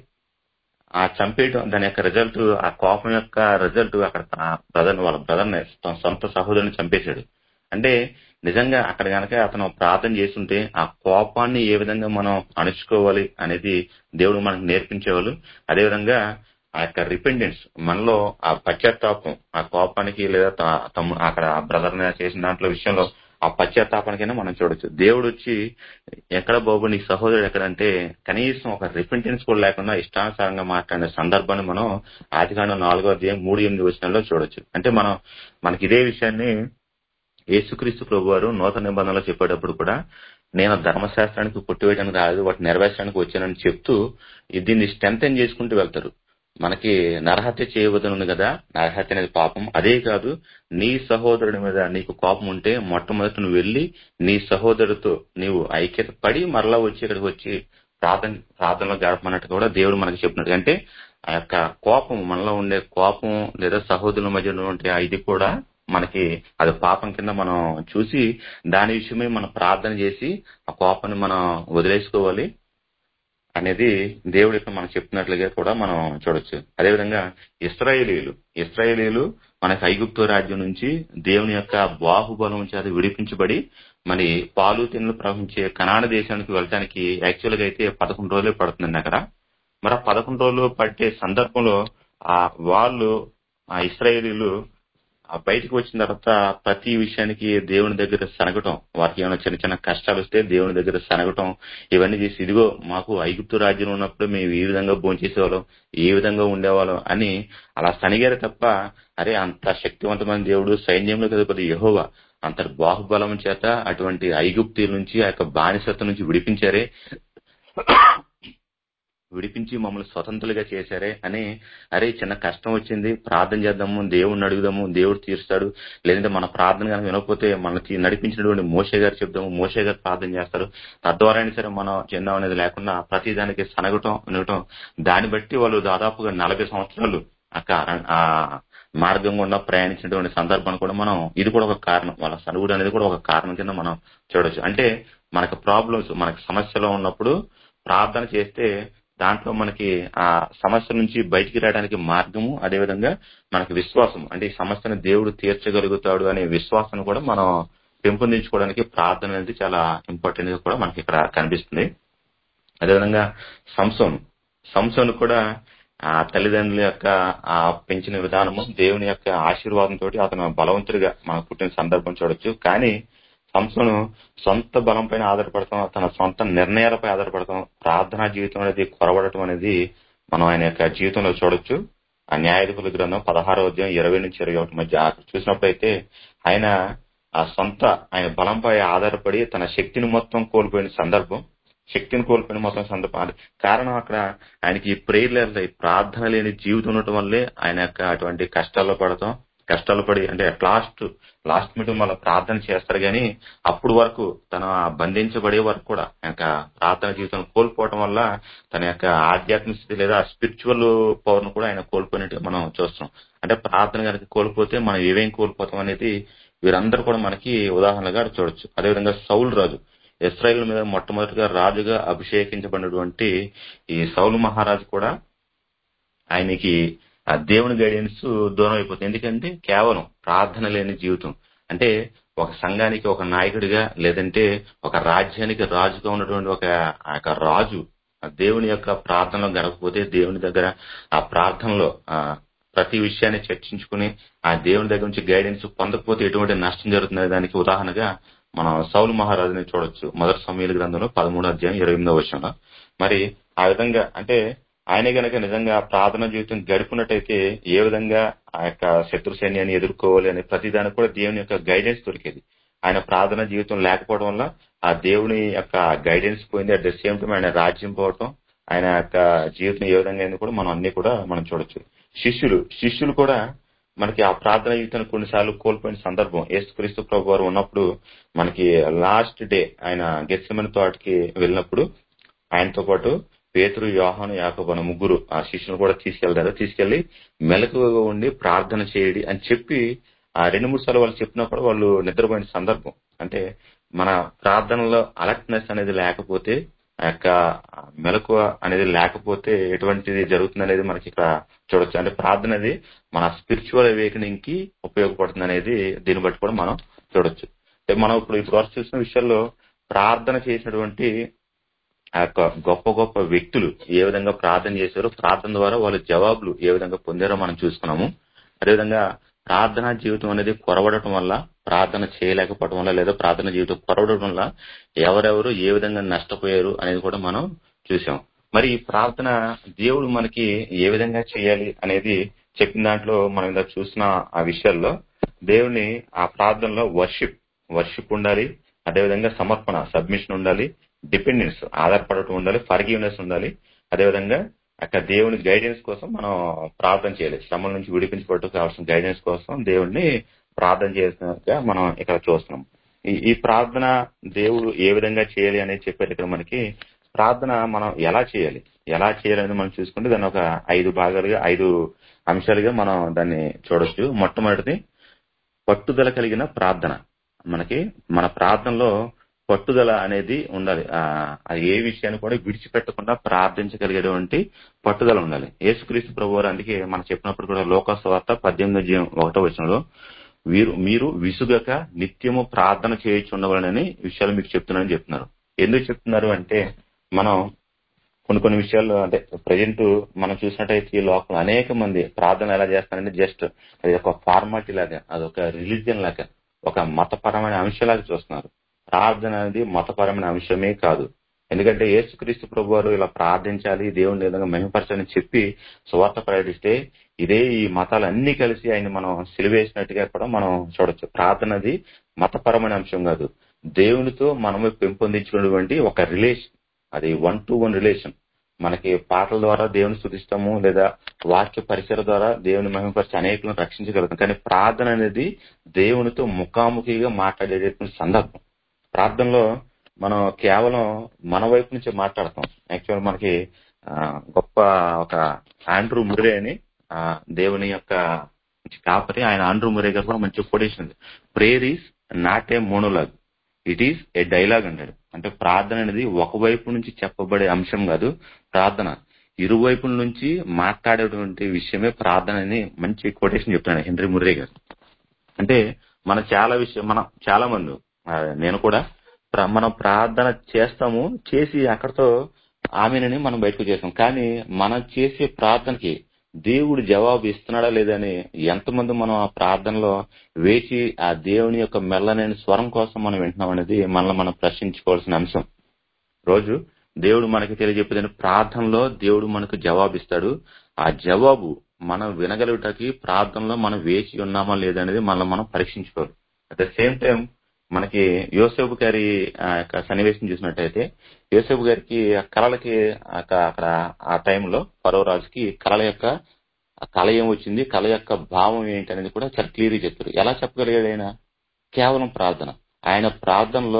ఆ చంపేయడం దాని యొక్క రిజల్ట్ ఆ కోపం యొక్క రిజల్ట్ అక్కడ తన బ్రదర్ వాళ్ళ బ్రదర్ తన సొంత సహోదరుని చంపేశాడు అంటే నిజంగా అక్కడ గనక అతను ప్రార్థన చేస్తుంటే ఆ కోపాన్ని ఏ విధంగా మనం అణుచుకోవాలి అనేది దేవుడు మనకు నేర్పించేవాళ్ళు అదేవిధంగా ఆ యొక్క రిపెండెన్స్ మనలో ఆ పశ్చాత్తాపం ఆ కోపానికి లేదా త- తమ్ము అక్కడ ఆ బ్రదర్ చేసిన దాంట్లో విషయంలో ఆ పశ్చాత్తాపానికైనా మనం చూడొచ్చు దేవుడు వచ్చి ఎక్కడ బాబు నీ సహోదరుడు ఎక్కడంటే కనీసం ఒక రిపెంటెన్స్ కూడా లేకుండా ఇష్టానుసారంగా మాట్లాడిన సందర్భాన్ని మనం ఆదికాండం నాలుగో అధ్యాయం మూడు ఎనిమిది వచనంలో చూడొచ్చు అంటే మనం మనకి ఇదే విషయాన్ని యేసుక్రీస్తు ప్రభు వారు నూతన నిబంధనలో చెప్పేటప్పుడు కూడా నేను ధర్మశాస్త్రానికి కొట్టివేయడానికి రాలేదు వాటి నెరవేర్చడానికి వచ్చానని చెప్తూ ఈ దీన్ని స్ట్రెంథెన్ చేసుకుంటూ వెళ్తారు మనకి నరహత్య చేయవద్దని ఉంది కదా నరహత్య అనేది పాపం అదే కాదు నీ సహోదరుడి మీద నీకు కోపం ఉంటే మొట్టమొదటి నువ్వు వెళ్లి నీ సహోదరుడితో నీవు ఐక్యత పడి మరలా వచ్చి ఇక్కడికి వచ్చి ప్రార్థన ప్రార్థనలో గడపమన్నట్టు కూడా దేవుడు మనకి చెప్పినట్టు అంటే ఆ యొక్క కోపం మనలో ఉండే కోపం లేదా సహోదరుల మధ్య ఉండే ఆ ఇది కూడా మనకి అది పాపం కింద మనం చూసి దాని విషయమే మనం ప్రార్థన చేసి ఆ కోపాన్ని మనం వదిలేసుకోవాలి అనేది దేవుడు ఇక్కడ మనకు చెప్తున్నట్లుగా కూడా మనం చూడొచ్చు అదేవిధంగా ఇస్రాయేలీలు ఇస్రాయేలీలు మనకు ఐగుప్తు రాజ్యం నుంచి దేవుని యొక్క బాహుబలం చేత విడిపించబడి మరి పాలు తిన్నులు ప్రవహించే కనాడ దేశానికి వెళ్ళటానికి యాక్చువల్ గా అయితే పదకొండు రోజులే పడుతుందండి అక్కడ మరి ఆ పదకొండు రోజులు పట్టే సందర్భంలో ఆ వాళ్ళు ఆ ఇస్రాయేలీలు ఆ బయటకు వచ్చిన తర్వాత ప్రతి విషయానికి దేవుని దగ్గర సనగటం వారికి ఏమైనా చిన్న చిన్న కష్టాలు వస్తే దేవుని దగ్గర సనగటం ఇవన్నీ చేసి ఇదిగో మాకు ఐగుప్తు రాజ్యం ఉన్నప్పుడు మేము ఈ విధంగా భోంచేసేవాళ్ళం ఏ విధంగా ఉండేవాళ్ళం అని అలా సనిగారు తప్ప అరే అంత శక్తివంతమైన దేవుడు సైన్యంలో కదా పెద్ద యహోవా అంత బాహుబలం చేత అటువంటి ఐగుప్తీల నుంచి ఆ యొక్క బానిసత్వం నుంచి విడిపించారే విడిపించి మమ్మల్ని స్వతంత్రులుగా చేశారే అని అరే చిన్న కష్టం వచ్చింది ప్రార్థన చేద్దాము దేవుడిని అడుగుదాము దేవుడు తీరుస్తాడు లేదంటే మన ప్రార్థన కనుక వినకపోతే మనకి నడిపించినటువంటి మోషే గారు చెప్దాము మోషే గారు ప్రార్థన చేస్తారు తద్వారా అయినా సరే మనం చెందాం అనేది లేకుండా ప్రతి దానికి సనగటం వినగటం దాన్ని బట్టి వాళ్ళు దాదాపుగా నలభై సంవత్సరాలు ఆ కారణ ఆ మార్గం గుండా ప్రయాణించినటువంటి సందర్భాన్ని కూడా మనం ఇది కూడా ఒక కారణం వాళ్ళ సనుగుడు అనేది కూడా ఒక కారణం కింద మనం చూడొచ్చు అంటే మనకు ప్రాబ్లమ్స్ మనకు సమస్యలో ఉన్నప్పుడు ప్రార్థన చేస్తే దాంట్లో మనకి ఆ సమస్య నుంచి బయటికి రావడానికి మార్గము అదేవిధంగా మనకి విశ్వాసం అంటే ఈ సమస్యను దేవుడు తీర్చగలుగుతాడు అనే విశ్వాసం కూడా మనం పెంపొందించుకోవడానికి ప్రార్థన అనేది చాలా ఇంపార్టెంట్ గా కూడా మనకి ఇక్కడ కనిపిస్తుంది అదేవిధంగా సంసోన్ సంసోన్ కూడా ఆ తల్లిదండ్రుల యొక్క ఆ పెంచిన విధానము దేవుని యొక్క ఆశీర్వాదంతో అతను బలవంతుడిగా మనకు పుట్టిన సందర్భం చూడొచ్చు కానీ సంస్థను సొంత బలం పైన ఆధారపడతాం తన సొంత నిర్ణయాలపై ఆధారపడతాం ప్రార్థనా జీవితం అనేది కొరవడటం అనేది మనం ఆయన యొక్క జీవితంలో చూడొచ్చు ఆ న్యాయాధిపతుల గ్రంథం పదహారో అధ్యాయం ఇరవై నుంచి ఇరవై ఒకటి మధ్య చూసినప్పుడైతే ఆయన ఆ సొంత ఆయన బలంపై ఆధారపడి తన శక్తిని మొత్తం కోల్పోయిన సందర్భం శక్తిని కోల్పోయిన మొత్తం సందర్భం కారణం అక్కడ ఆయనకి ప్రేయర్ ప్రార్థన లేని జీవితం ఉండటం వల్లే ఆయన యొక్క అటువంటి కష్టాల్లో పడతాం కష్టాలు పడి అంటే లాస్ట్ లాస్ట్ మీటింగ్ మళ్ళీ ప్రార్థన చేస్తారు కానీ అప్పుడు వరకు తన బంధించబడే వరకు కూడా యొక్క ప్రార్థన జీవితం కోల్పోవడం వల్ల తన యొక్క ఆధ్యాత్మిక స్థితి లేదా స్పిరిచువల్ పవర్ ను కూడా ఆయన కోల్పోయినట్టు మనం చూస్తున్నాం అంటే ప్రార్థన కనుక కోల్పోతే మనం ఏమేం కోల్పోతాం అనేది వీరందరూ కూడా మనకి ఉదాహరణగా చూడొచ్చు అదేవిధంగా సౌల్ రాజు ఇస్రాయిల్ మీద మొట్టమొదటిగా రాజుగా అభిషేకించబడినటువంటి ఈ సౌలు మహారాజు కూడా ఆయనకి ఆ దేవుని గైడెన్స్ దూరం అయిపోతుంది ఎందుకంటే కేవలం ప్రార్థన లేని జీవితం అంటే ఒక సంఘానికి ఒక నాయకుడిగా లేదంటే ఒక రాజ్యానికి రాజుగా ఉన్నటువంటి ఒక ఆ యొక్క రాజు ఆ దేవుని యొక్క ప్రార్థనలో గడపకపోతే దేవుని దగ్గర ఆ ప్రార్థనలో ఆ ప్రతి విషయాన్ని చర్చించుకుని ఆ దేవుని దగ్గర నుంచి గైడెన్స్ పొందకపోతే ఎటువంటి నష్టం జరుగుతుంది దానికి ఉదాహరణగా మనం సౌలు మహారాజుని చూడొచ్చు మొదటి సమయాల గ్రంథంలో పదమూడు అధ్యాయం ఇరవై ఎనిమిదో వర్షంలో మరి ఆ విధంగా అంటే ఆయన గనక నిజంగా ప్రార్థన జీవితం గడుపున్నట్టయితే ఏ విధంగా ఆ యొక్క శత్రు సైన్యాన్ని ఎదుర్కోవాలి అనే ప్రతిదానికి కూడా దేవుని యొక్క గైడెన్స్ దొరికేది ఆయన ప్రార్థన జీవితం లేకపోవడం వల్ల ఆ దేవుని యొక్క గైడెన్స్ పోయింది అట్ ద సేమ్ టైం ఆయన రాజ్యం పోవటం ఆయన యొక్క జీవితం ఏ విధంగా అయింది కూడా మనం అన్ని కూడా మనం చూడొచ్చు శిష్యులు శిష్యులు కూడా మనకి ఆ ప్రార్థన జీవితాన్ని కొన్నిసార్లు కోల్పోయిన సందర్భం యేసుక్రీస్తు ప్రభు వారు ఉన్నప్పుడు మనకి లాస్ట్ డే ఆయన గెత్సమని తోటకి వెళ్ళినప్పుడు ఆయనతో పాటు పేతురు యోహాను యాకబన ముగ్గురు ఆ శిష్యులు కూడా తీసుకెళ్తారు తీసుకెళ్లి మెలకువగా ఉండి ప్రార్థన చేయడి అని చెప్పి ఆ రెండు మూడు సార్లు వాళ్ళు చెప్పినప్పుడు వాళ్ళు నిద్రపోయిన సందర్భం అంటే మన ప్రార్థనలో అలర్ట్నెస్ అనేది లేకపోతే ఆ యొక్క మెలకువ అనేది లేకపోతే ఎటువంటిది జరుగుతుంది అనేది మనకి ఇక్కడ చూడొచ్చు అంటే ప్రార్థన అనేది మన స్పిరిచువల్ అవేకనింగ్ కి ఉపయోగపడుతుంది అనేది దీన్ని బట్టి కూడా మనం చూడొచ్చు అంటే మనం ఇప్పుడు ఇప్పుడు వరకు చూసిన విషయాల్లో ప్రార్థన చేసినటువంటి ఆ యొక్క గొప్ప గొప్ప వ్యక్తులు ఏ విధంగా ప్రార్థన చేశారో ప్రార్థన ద్వారా వాళ్ళ జవాబులు ఏ విధంగా పొందారో మనం చూసుకున్నాము అదేవిధంగా ప్రార్థనా జీవితం అనేది కొరవడటం వల్ల ప్రార్థన చేయలేకపోవడం వల్ల లేదా ప్రార్థన జీవితం కొరవడటం వల్ల ఎవరెవరు ఏ విధంగా నష్టపోయారు అనేది కూడా మనం చూసాం మరి ఈ ప్రార్థన దేవుడు మనకి ఏ విధంగా చేయాలి అనేది చెప్పిన దాంట్లో మనం ఇందాక చూసిన ఆ విషయాల్లో దేవుని ఆ ప్రార్థనలో వర్షిప్ వర్షిప్ ఉండాలి అదేవిధంగా సమర్పణ సబ్మిషన్ ఉండాలి డిపెండెన్స్ ఆధారపడటం ఉండాలి ఫర్గివ్నెస్ ఉండాలి అదేవిధంగా అక్కడ దేవుని గైడెన్స్ కోసం మనం ప్రార్థన చేయాలి శ్రమల నుంచి విడిపించబడటం కావాల్సిన గైడెన్స్ కోసం దేవుడిని ప్రార్థన చేసినట్టుగా మనం ఇక్కడ చూస్తున్నాం ఈ- ఈ ప్రార్థన దేవుడు ఏ విధంగా చేయాలి అనేది చెప్పారు ఇక్కడ మనకి ప్రార్థన మనం ఎలా చేయాలి ఎలా చేయాలని మనం చూసుకుంటే దాన్ని ఒక ఐదు భాగాలుగా ఐదు అంశాలుగా మనం దాన్ని చూడొచ్చు మొట్టమొదటిది పట్టుదల కలిగిన ప్రార్థన మనకి మన ప్రార్థనలో పట్టుదల అనేది ఉండాలి ఆ ఆ ఏ విషయాన్ని కూడా విడిచిపెట్టకుండా ప్రార్థించగలిగేటువంటి పట్టుదల ఉండాలి యేసుక్రీస్తు ప్రభు వారు అందుకే మనం చెప్పినప్పుడు కూడా లోకస్వార్త పద్దెనిమిది అధ్యాయం ఒకటో వచనంలో వీరు మీరు విసుగక నిత్యము ప్రార్థన చేయించుండవాలని విషయాలు మీకు చెప్తున్నానని చెప్తున్నారు ఎందుకు చెప్తున్నారు అంటే మనం కొన్ని కొన్ని విషయాలు అంటే ప్రజెంట్ మనం చూసినట్టయితే ఈ లోకంలో అనేక మంది ప్రార్థన ఎలా చేస్తారంటే జస్ట్ అది ఒక ఫార్మాలిటీ లాగా అదొక రిలీజియన్ లాగా ఒక మతపరమైన అంశంలాగా చూస్తున్నారు ప్రార్థన అనేది మతపరమైన అంశమే కాదు ఎందుకంటే యేసుక్రీస్తు ప్రభు వారు ఇలా ప్రార్థించాలి దేవుని విధంగా మహిమపరచాలని చెప్పి సువార్త ప్రకటిస్తే ఇదే ఈ మతాలన్నీ కలిసి ఆయన మనం సిలివేసినట్టుగా కూడా మనం చూడొచ్చు ప్రార్థన అది మతపరమైన అంశం కాదు దేవునితో మనము పెంపొందించుకున్నటువంటి ఒక రిలేషన్ అది వన్ టు వన్ రిలేషన్ మనకి పాటల ద్వారా దేవుని స్థుతిస్తాము లేదా వాక్య పరిసర ద్వారా దేవుని మహిమపరిచి అనేకులను రక్షించగలుగుతాం కానీ ప్రార్థన అనేది దేవునితో ముఖాముఖిగా మాట్లాడేటటువంటి సందర్భం ప్రార్థనలో మనం కేవలం మన వైపు నుంచి మాట్లాడతాం యాక్చువల్ మనకి ఆ, గొప్ప ఒక ఆండ్రూ మురే అని ఆ, దేవుని యొక్క మంచి కాపరి ఆయన ఆండ్రూ మురే గారు కూడా మంచి కొటేషన్ ఉంది prayer is not a monologue it is a dialogue అంటాడు అంటే ప్రార్థన అనేది ఒకవైపు నుంచి చెప్పబడే అంశం కాదు ప్రార్థన ఇరువైపుల నుంచి మాట్లాడేటువంటి విషయమే ప్రార్థన అని మంచి కొటేషన్ చెప్తాడు హెన్రీ ముర్రే గారు అంటే మన చాలా విషయం మనం చాలా మంది ఆ, నేను కూడా ప్ర- మనం ప్రార్థన చేస్తాము చేసి అక్కడతో ఆమెనని మనం బయటకు చేస్తాం కానీ మనం చేసే ప్రార్థనకి దేవుడు జవాబు ఇస్తున్నాడా లేదని ఎంతమంది మనం ఆ ప్రార్థనలో వేచి ఆ దేవుని యొక్క మెల్లనైన స్వరం కోసం మనం వింటున్నాం అనేది మనల్ని మనం ప్రశ్నించుకోవాల్సిన అంశం రోజు దేవుడు మనకి తెలియజెప్పేదని ప్రార్థనలో దేవుడు మనకు జవాబిస్తాడు ఆ జవాబు మనం వినగలుగుటకి ప్రార్థనలో మనం వేచి ఉన్నామా లేదనేది మనల్ని మనం పరీక్షించుకోవాలి అట్ ద సేమ్ టైం మనకి యోసేపు గారి ఆ యొక్క సన్నివేశం చూసినట్టయితే యోసేపు గారికి ఆ కళలకి అక్క- అక్కడ ఆ టైంలో పరవ రాజుకి కళల యొక్క ఆ కళ ఏం వచ్చింది కళ యొక్క భావం ఏంటి అనేది కూడా చాలా క్లియర్గా చెప్పారు ఎలా చెప్పగలిగాడు ఆయన కేవలం ప్రార్థన ఆయన ప్రార్థనలో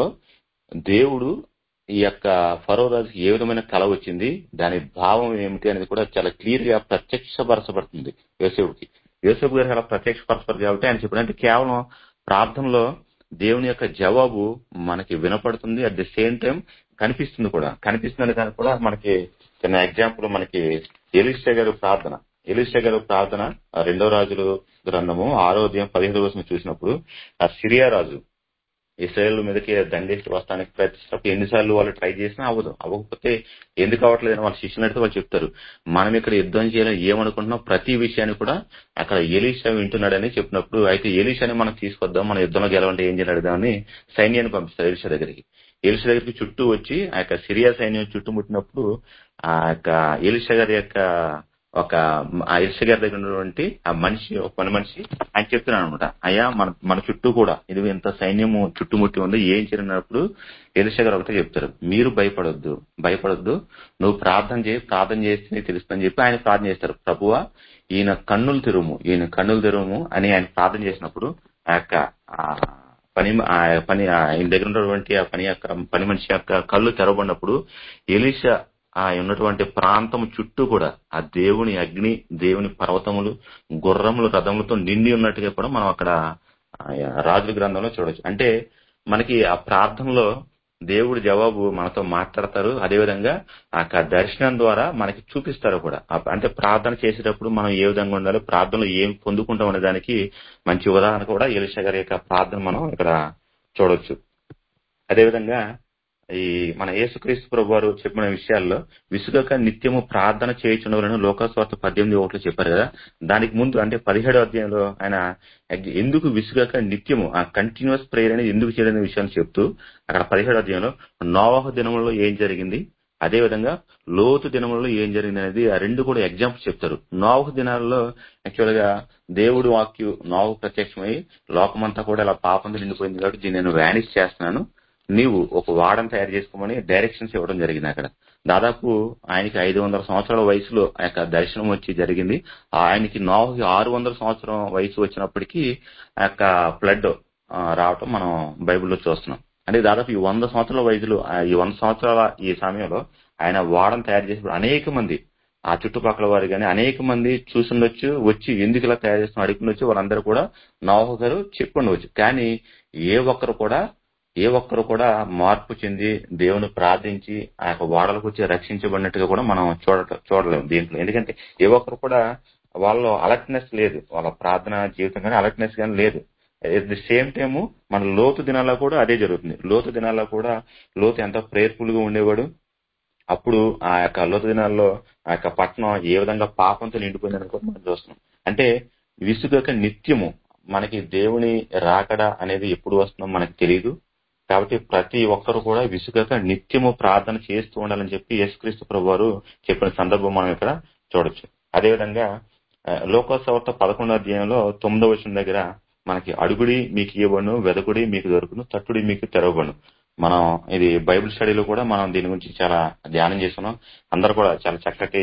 దేవుడు ఈ యొక్క ఫరో రాజుకి ఏ విధమైన కళ వచ్చింది దాని భావం ఏమిటి అనేది కూడా చాలా క్లియర్ గా ప్రత్యక్షపరచబడుతుంది యోసేపుకి యోసేపు గారికి అలా ప్రత్యక్షపరచబడు కాబట్టి ఆయన చెప్పాడంటే కేవలం ప్రార్థనలో దేవుని యొక్క జవాబు మనకి వినపడుతుంది అట్ ది సేమ్ టైం కనిపిస్తుంది కూడా కనిపిస్తుంది దానికి కూడా మనకి చిన్న ఎగ్జాంపుల్ మనకి ఎలిషా గారి ప్రార్థన ఎలిషా గారి ప్రార్థన ఆ రెండో రాజులు గ్రంథము ఆరో అధ్యాయం పదిహేడు రోజున చూసినప్పుడు ఆ సిరియా రాజు ఇస్రాయేల్ మీదకి దండేసి వస్తానికి ప్రయత్నిస్తున్నప్పుడు ఎన్నిసార్లు వాళ్ళు ట్రై చేసినా అవ్వదు అవ్వకపోతే ఎందుకు అవ్వట్లేదని వాళ్ళ శిష్యులు అడిగితే వాళ్ళు చెప్తారు మనం ఇక్కడ యుద్ధం చేయాలని ఏమనుకుంటున్నాం ప్రతి విషయాన్ని కూడా అక్కడ ఎలీషా వింటున్నాడని చెప్పినప్పుడు అయితే ఎలీషాని మనం తీసుకొద్దాం మన యుద్ధంలో గెలవంటే ఏం చేయాలని సైన్యాన్ని పంపిస్తారు ఎలీషా దగ్గరికి ఎలీషా దగ్గరికి చుట్టూ వచ్చి ఆ యొక్క సిరియా సైన్యం చుట్టుముట్టినప్పుడు ఆ యొక్క ఎలీషా గారి యొక్క ఒక ఆ ఎలిషా గారి దగ్గర ఉన్నటువంటి ఆ మనిషి ఒక పని మనిషి ఆయన చెప్తున్నాడు అనమాట అయ్యా మన మన చుట్టూ కూడా ఇది ఇంత సైన్యము చుట్టుముట్టి ఉంది ఏం చేయనప్పుడు ఎలిషా గారు ఒకటే చెప్తారు మీరు భయపడొద్దు భయపడొద్దు నువ్వు ప్రార్థన చేయి ప్రార్థన చేస్తే నీకు తెలుస్తుందని చెప్పి ఆయన ప్రార్థన చేస్తారు ప్రభువా ఈయన కన్నులు తెరుము ఈయన కన్నులు తెరుము అని ఆయన ప్రార్థన చేసినప్పుడు ఆ యొక్క ఆ పని ఆ పని ఆయన దగ్గర ఉన్నటువంటి ఆ పని యొక్క పని మనిషి యొక్క కళ్ళు తెరవబడినప్పుడు ఎలీషా ఆ ఉన్నటువంటి ప్రాంతం చుట్టూ కూడా ఆ దేవుని అగ్ని దేవుని పర్వతములు గుర్రములు రథములతో నిండి ఉన్నట్టుగా కూడా మనం అక్కడ ఆ రాజుల గ్రంథంలో చూడొచ్చు అంటే మనకి ఆ ప్రార్థనలో దేవుడి జవాబు మనతో మాట్లాడతారు అదేవిధంగా ఆ యొక్క దర్శనం ద్వారా మనకి చూపిస్తారు కూడా ఆ- అంటే ప్రార్థన చేసేటప్పుడు మనం ఏ విధంగా ఉండాలి ప్రార్థనలో ఏం పొందుకుంటాం అనే దానికి మంచి ఉదాహరణ కూడా ఎలిషా గారి యొక్క ప్రార్థన మనం ఇక్కడ చూడొచ్చు అదేవిధంగా ఈ మన యేసుక్రీస్తు ప్రభు వారు చెప్పిన విషయాల్లో విసుగక నిత్యము ప్రార్థన చేయుచున్నవారని లోకస్వార్థ పద్దెనిమిది ఒకటి చెప్పారు కదా దానికి ముందు అంటే పదిహేడో అధ్యాయంలో ఆయన ఎగ్- ఎందుకు విసుగక నిత్యము ఆ కంటిన్యూస్ ప్రేయర్ అనేది ఎందుకు చేయడనే విషయాన్ని చెప్తూ అక్కడ పదిహేడో అధ్యాయంలో నోవాహు దినములలో ఏం జరిగింది అదే విధంగా లోతు దినములలో ఏం జరిగింది అనేది ఆ రెండు కూడా ఎగ్జాంపుల్ చెప్తారు నోవహు దినాలలో యాక్చువల్ గా దేవుడు వాక్యు నోవహు ప్రత్యక్షమై లోకమంతా కూడా ఇలా పాపంతో నిండిపోయింది కాబట్టి దీన్ని నేను వ్యానిష్ చేస్తున్నాను నీవు ఒక వాడను తయారు చేసుకోమని డైరెక్షన్స్ ఇవ్వడం జరిగింది అక్కడ దాదాపు ఆయనకి ఐదు వందల సంవత్సరాల వయసులో ఆ యొక్క దర్శనం వచ్చి జరిగింది ఆయనకి నోహకి ఆరు వందల సంవత్సరం వయసు వచ్చినప్పటికీ ఆ యొక్క ఫ్లడ్ రావటం మనం బైబిల్లో చూస్తున్నాం అంటే దాదాపు ఈ వంద సంవత్సరాల వయసులో ఆ ఈ వంద సంవత్సరాల ఈ సమయంలో ఆయన వాడను తయారు చేసినప్పుడు అనేక మంది ఆ చుట్టుపక్కల వారు కానీ అనేక మంది చూసుండొచ్చు వచ్చి ఎందుకు ఇలా తయారు చేస్తున్నా అడుగుండొచ్చు వాళ్ళందరూ కూడా నోహ గారు చెప్పుండవచ్చు కానీ ఏ ఒక్కరు కూడా ఏ ఒక్కరు కూడా మార్పు చెంది దేవుని ప్రార్థించి ఆ యొక్క వాడలకు వచ్చి రక్షించబడినట్టుగా కూడా మనం చూడ చూడలేము దీంట్లో ఎందుకంటే ఏ ఒక్కరు కూడా వాళ్ళలో అలర్ట్నెస్ లేదు వాళ్ళ ప్రార్థన జీవితం కానీ అలర్ట్నెస్ కానీ లేదు ఎట్ ది సేమ్ టైమ్ మన లోతు దినాల్లో కూడా అదే జరుగుతుంది లోతు దినాల్లో కూడా లోతు ఎంత ప్రేయర్ఫుల్ గా ఉండేవాడు అప్పుడు ఆ యొక్క లోతు దినాల్లో ఆ యొక్క పట్టణం ఏ విధంగా పాపంతో నిండిపోయిందని కూడా మనం చూస్తున్నాం అంటే విసుగక నిత్యము మనకి దేవుని రాకడ అనేది ఎప్పుడు వస్తుందో మనకు తెలియదు కాబట్టి ప్రతి ఒక్కరు కూడా విసుగక నిత్యము ప్రార్థన చేస్తూ ఉండాలని చెప్పి యేసుక్రీస్తు ప్రభు వారు చెప్పిన సందర్భం మనం ఇక్కడ చూడొచ్చు అదేవిధంగా ఆ, లోకోత్సవర్త పదకొండో అధ్యాయంలో తొమ్మిదో వచ్చిన దగ్గర మనకి అడుగుడి మీకు ఇవ్వను వెదకుడి మీకు దొరుకును తట్టుడి మీకు తెరవబను మనం ఇది బైబిల్ స్టడీలో కూడా మనం దీని గురించి చాలా ధ్యానం చేస్తున్నాం అందరూ కూడా చాలా చక్కటి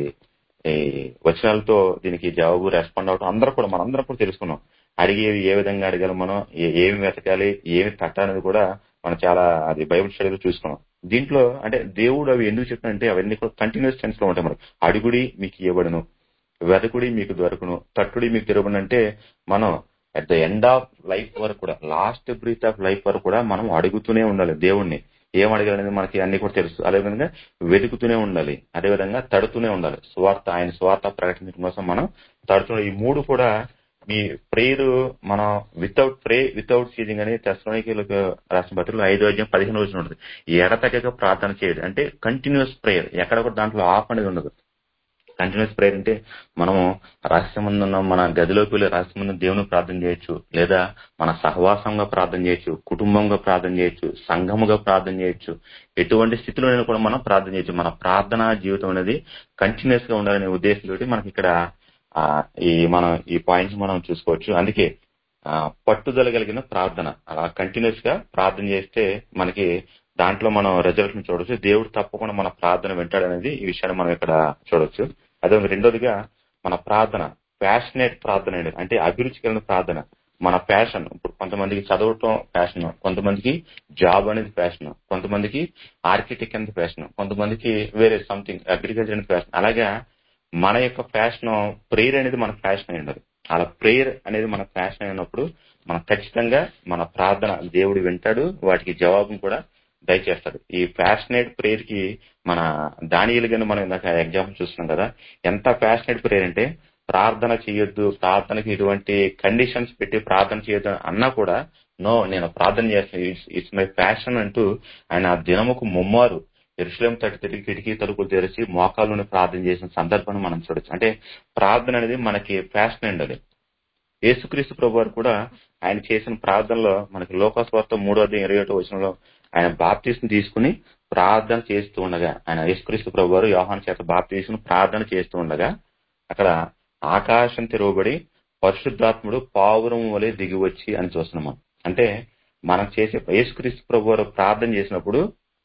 ఈ వచనాలతో దీనికి జవాబు రెస్పాండ్ అవడం అందరూ కూడా మనందరం కూడా తెలుసుకున్నాం అడిగేవి ఏ విధంగా అడగాలి మనం ఏ- ఏమి వెతకాలి ఏమి తట్టాలనేది కూడా మనం చాలా అది బైబిల్ స్టడీలో చూసుకున్నాం దీంట్లో అంటే దేవుడు అవి ఎందుకు చెప్తానంటే అవన్నీ కూడా కంటిన్యూస్ టెన్స్ లో ఉంటాయి మనకు అడుగుడి మీకు ఇవ్వబడును వెదకుడి మీకు దొరకను తట్టుడి మీకు తిరగబడును అంటే మనం at the end of life వరకు కూడా లాస్ట్ బ్రీత్ ఆఫ్ లైఫ్ వరకు కూడా మనం అడుగుతూనే ఉండాలి దేవుణ్ణి ఏం అడగాలనేది మనకి అన్ని కూడా తెలుసు అదేవిధంగా వెతుకుతూనే ఉండాలి అదేవిధంగా తడుతూనే ఉండాలి స్వార్థ ఆయన స్వార్థ ప్రకటించడం కోసం మనం తడుతూ ఈ మూడు కూడా మీ ప్రేయర్ మనం వితౌట్ ప్రే వితౌట్ సీజింగ్ అని తెస్లోనికీలకు రాసిన పత్రికలో ఐదో అధ్యాయం పదిహేను రోజులు ఉంటుంది ఎడతెగక ప్రార్థన చేయడం అంటే కంటిన్యూస్ ప్రేయర్ ఎక్కడ కూడా దాంట్లో ఆఫ్ అనేది ఉండదు కంటిన్యూస్ ప్రేయర్ అంటే మనము రహస్యమందు ఉన్న మన గదిలోకి వెళ్ళి రహస్యమందు దేవుని ప్రార్థన చేయొచ్చు లేదా మన సహవాసంగా ప్రార్థన చేయొచ్చు కుటుంబంగా ప్రార్థన చేయొచ్చు సంఘముగా ప్రార్థన చేయొచ్చు ఎటువంటి స్థితిలోనైనా కూడా మనం ప్రార్థన చేయొచ్చు మన ప్రార్థనా జీవితం అనేది కంటిన్యూస్ గా ఉండాలనే ఉద్దేశంతో మనకి ఇక్కడ ఆ, ఈ మనం ఈ పాయింట్స్ మనం చూసుకోవచ్చు అందుకే ఆ, పట్టుదల కలిగిన ప్రార్థన అలా కంటిన్యూస్ గా ప్రార్థన చేస్తే మనకి దాంట్లో మనం రిజల్ట్ ని చూడొచ్చు దేవుడు తప్పకుండా మన ప్రార్థన వింటాడనేది ఈ విషయాన్ని మనం ఇక్కడ చూడొచ్చు అదే రెండోదిగా మన ప్రార్థన ప్యాషనేట్ ప్రార్థన అనేది అంటే అభిరుచి కలిగిన ప్రార్థన మన ప్యాషన్ ఇప్పుడు కొంతమందికి చదవటం ప్యాషన్ కొంతమందికి జాబ్ అనేది ప్యాషన్ కొంతమందికి ఆర్కిటెక్ట్ అనేది ప్యాషన్ కొంతమందికి వేరే సంథింగ్ అగ్రికల్చర్ అనేది ప్యాషన్ అలాగా మన యొక్క ప్యాషన్ ప్రేయర్ అనేది మన ప్యాషన్ అయి ఉండదు అలా ప్రేయర్ అనేది మన ప్యాషన్ అయినప్పుడు మనం ఖచ్చితంగా మన ప్రార్థన దేవుడు వింటాడు వాటికి జవాబును కూడా దయచేస్తాడు ఈ ప్యాషనేట్ ప్రేయర్ కి మన దానియలు గాని మనం ఇందాక ఎగ్జాంపుల్ చూస్తున్నాం కదా ఎంత ప్యాషనేట్ ప్రేయర్ అంటే ప్రార్థన చేయొద్దు ప్రార్థనకి ఇటువంటి కండిషన్స్ పెట్టి ప్రార్థన చేయొద్దు అన్నా కూడా నో నేను ప్రార్థన చేస్తాను ఇట్స్ మై ప్యాషన్ అంటూ ఆయన ఆ దినముకు ముమ్మారు ఎరుసలేం తట్టు తిరిగి కిటికీ తలుపులు తెరిచి మోకాళ్ళను ప్రార్థన చేసిన సందర్భాన్ని మనం చూడొచ్చు అంటే ప్రార్థన అనేది మనకి ప్యాషన్ అండి అది యేసుక్రీస్తు ప్రభు వారు కూడా ఆయన చేసిన ప్రార్థనలో మనకి లోకస్వార్థ మూడో అధ్యాయం ఇరవై ఒకటో వచనంలో ఆయన బాప్తీసం తీసుకుని ప్రార్థన చేస్తూ ఉండగా ఆయన యేసుక్రీస్తు ప్రభు వారు యోహాన్ చేత బాప్తీసుకుని ప్రార్థన చేస్తూ ఉండగా అక్కడ ఆకాశం తెరవబడి పరిశుద్ధాత్ముడు పావురం వలె దిగి వచ్చి అని చూస్తున్నాం మనం. అంటే మనం చేసే యేసుక్రీస్తు ప్రభు వారు ప్రార్థన చేసినప్పుడు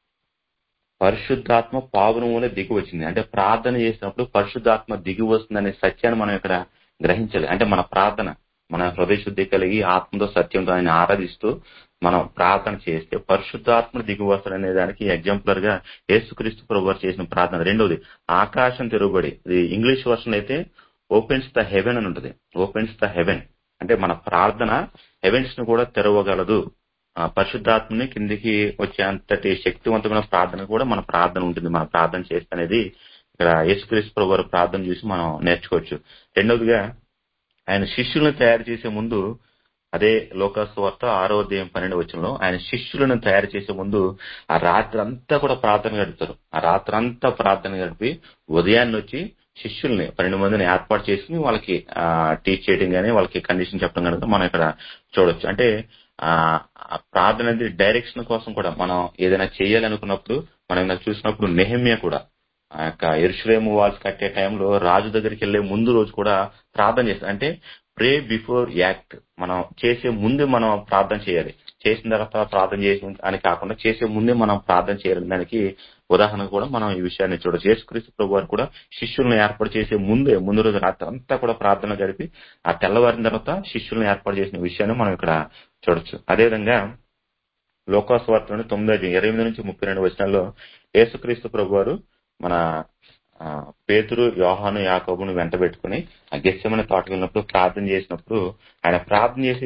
పరిశుద్ధాత్మ పావురం వల్ల దిగి వచ్చింది అంటే ప్రార్థన చేసినప్పుడు పరిశుద్ధాత్మ దిగి వస్తుందనే సత్యాన్ని మనం ఇక్కడ గ్రహించాలి అంటే మన ప్రార్థన మన హృదయ శుద్ధి కలిగి ఆత్మతో సత్యంతో ఆయన ఆరాధిస్తూ మనం ప్రార్థన చేస్తే పరిశుద్ధాత్మ దిగి వస్తాడనే దానికి ఎగ్జాంపులర్ గా యేసుక్రీస్తు ప్రభు వారు చేసిన ప్రార్థన రెండోది ఆకాశం తెరుబడి ఇది ఇంగ్లీష్ వర్షన్ అయితే ఓపెన్స్ ద హెవెన్ అని ఉంటుంది ఓపెన్స్ ద హెవెన్ అంటే మన ప్రార్థన హెవెన్స్ ను కూడా తెరవగలదు ఆ పరిశుద్ధాత్మని కిందికి వచ్చే అంతటి శక్తివంతమైన ప్రార్థన కూడా మన ప్రార్థన ఉంటుంది మన ప్రార్థన చేస్తే అనేది ఇక్కడ యేసుక్రీస్తు ప్రభు వారి ప్రార్థన చూసి మనం నేర్చుకోవచ్చు రెండవదిగా ఆయన శిష్యులను తయారు చేసే ముందు అదే లోకాసువార్త ఆరో అధ్యాయం పన్నెండు వచ్చంలో ఆయన శిష్యులను తయారు చేసే ముందు ఆ రాత్రి అంతా కూడా ప్రార్థన గడుపుతారు ఆ రాత్రి అంతా ప్రార్థన గడిపి ఉదయాన్నే వచ్చి శిష్యుల్ని పన్నెండు మందిని ఏర్పాటు చేసుకుని వాళ్ళకి టీచ్ చేయడం గానీ వాళ్ళకి కండిషన్ చెప్పడం కనుక మనం ఇక్కడ చూడొచ్చు అంటే ఆ ఆ ప్రార్థన అనేది డైరెక్షన్ కోసం కూడా మనం ఏదైనా చేయాలనుకున్నప్పుడు మనం ఇందాక చూసినప్పుడు నెహమ్య కూడా ఆ యొక్క ఎరుషులేము వాల్స్ కట్టే టైంలో రాజు దగ్గరికి వెళ్లే ముందు రోజు కూడా ప్రార్థన చేస్తారు అంటే ప్రే బిఫోర్ యాక్ట్ మనం చేసే ముందే మనం ప్రార్థన చేయాలి చేసిన తర్వాత ప్రార్థన చేసి అని కాకుండా చేసే ముందే మనం ప్రార్థన చేయాలి దానికి ఉదాహరణ కూడా మనం ఈ విషయాన్ని చూడొచ్చు యేసుక్రీస్తు ప్రభు వారు కూడా శిష్యులను ఏర్పాటు చేసే ముందే ముందు రోజు రాత్రి అంతా కూడా ప్రార్థన గడిపి ఆ తెల్లవారిన తర్వాత శిష్యులను ఏర్పాటు చేసిన విషయాన్ని మనం ఇక్కడ చూడొచ్చు అదేవిధంగా లోకాస్వార్తలోని తొమ్మిది అధ్యాయం ఇరవై ఎనిమిది నుంచి ముప్పై రెండు వచనాల్లో యేసుక్రీస్తు ప్రభు వారు మన ఆ, పేతురు యోహాను యాకోబును వెంట పెట్టుకుని ఆ గెస్సమని తోటకు వెళ్ళినప్పుడు ప్రార్థన చేసినప్పుడు ఆయన ప్రార్థన చేసి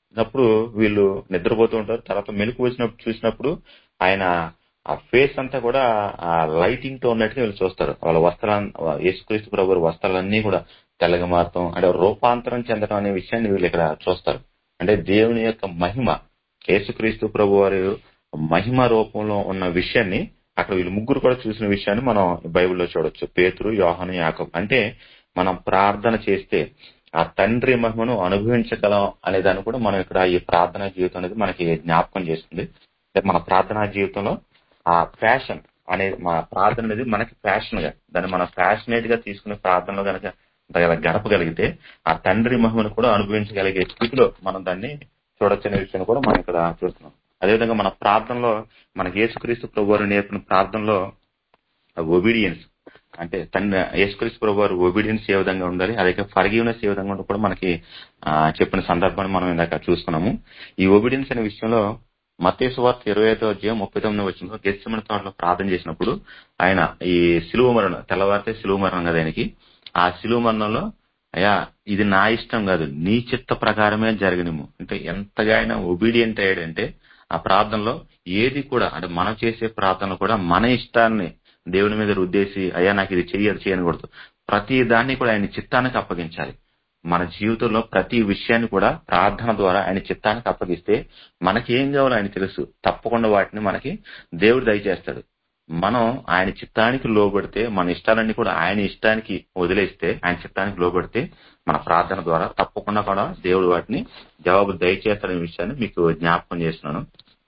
అప్పుడు వీళ్ళు నిద్రపోతూ ఉంటారు తర్వాత మెలకు వచ్చినప్పుడు చూసినప్పుడు ఆయన ఆ ఫేస్ అంతా కూడా ఆ లైటింగ్ తో ఉన్నట్టుగా వీళ్ళు చూస్తారు వాళ్ళ వస్త్రాలు యేసుక్రీస్తు ప్రభు వారి వస్త్రాలన్నీ కూడా తెల్లగా మారటం అంటే రూపాంతరం చెందడం అనే విషయాన్ని వీళ్ళు ఇక్కడ చూస్తారు అంటే దేవుని యొక్క మహిమ యేసుక్రీస్తు ప్రభు వారి మహిమ రూపంలో ఉన్న విషయాన్ని అక్కడ వీళ్ళు ముగ్గురు కూడా చూసిన విషయాన్ని మనం బైబిల్లో చూడొచ్చు పేతురు యోహాను యాకబ్ అంటే మనం ప్రార్థన చేస్తే ఆ తండ్రి మహిమను అనుభవించగలం అనే దాన్ని కూడా మనం ఇక్కడ ఈ ప్రార్థనా జీవితం అనేది మనకి జ్ఞాపకం చేస్తుంది అంటే మన ప్రార్థనా జీవితంలో ఆ ప్యాషన్ అనే మన ప్రార్థన అనేది మనకి ప్యాషన్ గా దాన్ని మనం ప్యాషనేట్ గా తీసుకునే ప్రార్థనలో కనుక గడపగలిగితే ఆ తండ్రి మహిమను కూడా అనుభవించగలిగే స్థితిలో మనం దాన్ని చూడొచ్చనే విషయాన్ని కూడా మనం ఇక్కడ చూస్తున్నాం అదేవిధంగా మన ప్రార్థనలో మనకి యేసుక్రీస్తు ప్రభు వారు నేర్పిన ప్రార్థనలో ఒబీడియన్స్ అంటే తండ్రి యేసుక్రీస్తు ప్రభు వారు ఒబీడియన్స్ ఏ విధంగా ఉండాలి అదే ఫర్గివ్నెస్ ఏ విధంగా ఉండాలి కూడా మనకి ఆ, చెప్పిన సందర్భాన్ని మనం ఇందాక చూసుకున్నాము ఈ ఒబీడియన్స్ అనే విషయంలో మతేసు వార్త ఇరవై ఐదో అధ్యాయం ముప్పై తొమ్మిది వచ్చిన గెస్సమని తోటలో ప్రార్థన చేసినప్పుడు ఆయన ఈ సిలువ మరణం తెల్లవారితే సిలువ మరణం కదా ఆయనకి ఆ సిలువ మరణంలో అయ్యా ఇది నా ఇష్టం కాదు నీ చిత్త ప్రకారమే జరగనిము అంటే ఎంతగా ఆయన ఒబీడియంట్ అయ్యాడంటే ఆ ప్రార్థనలో ఏది కూడా అంటే మనం చేసే ప్రార్థనలో కూడా మన ఇష్టాన్ని దేవుని మీద రుద్దేసి అయ్యా నాకు ఇది చెయ్యి అది చేయకూడదు ప్రతి దాన్ని కూడా ఆయన చిత్తానికి అప్పగించాలి మన జీవితంలో ప్రతి విషయాన్ని కూడా ప్రార్థన ద్వారా ఆయన చిత్తానికి అప్పగిస్తే మనకి ఏం కావాలో ఆయన తెలుసు తప్పకుండా వాటిని మనకి దేవుడు దయచేస్తాడు మనం ఆయన చిత్తానికి లోబడితే మన ఇష్టాలన్నీ కూడా ఆయన ఇష్టానికి వదిలేస్తే ఆయన చిత్తానికి లోబడితే మన ప్రార్థన ద్వారా తప్పకుండా కూడా దేవుడు వాటిని జవాబు దయచేస్తాడనే విషయాన్ని మీకు జ్ఞాపకం చేస్తున్నాను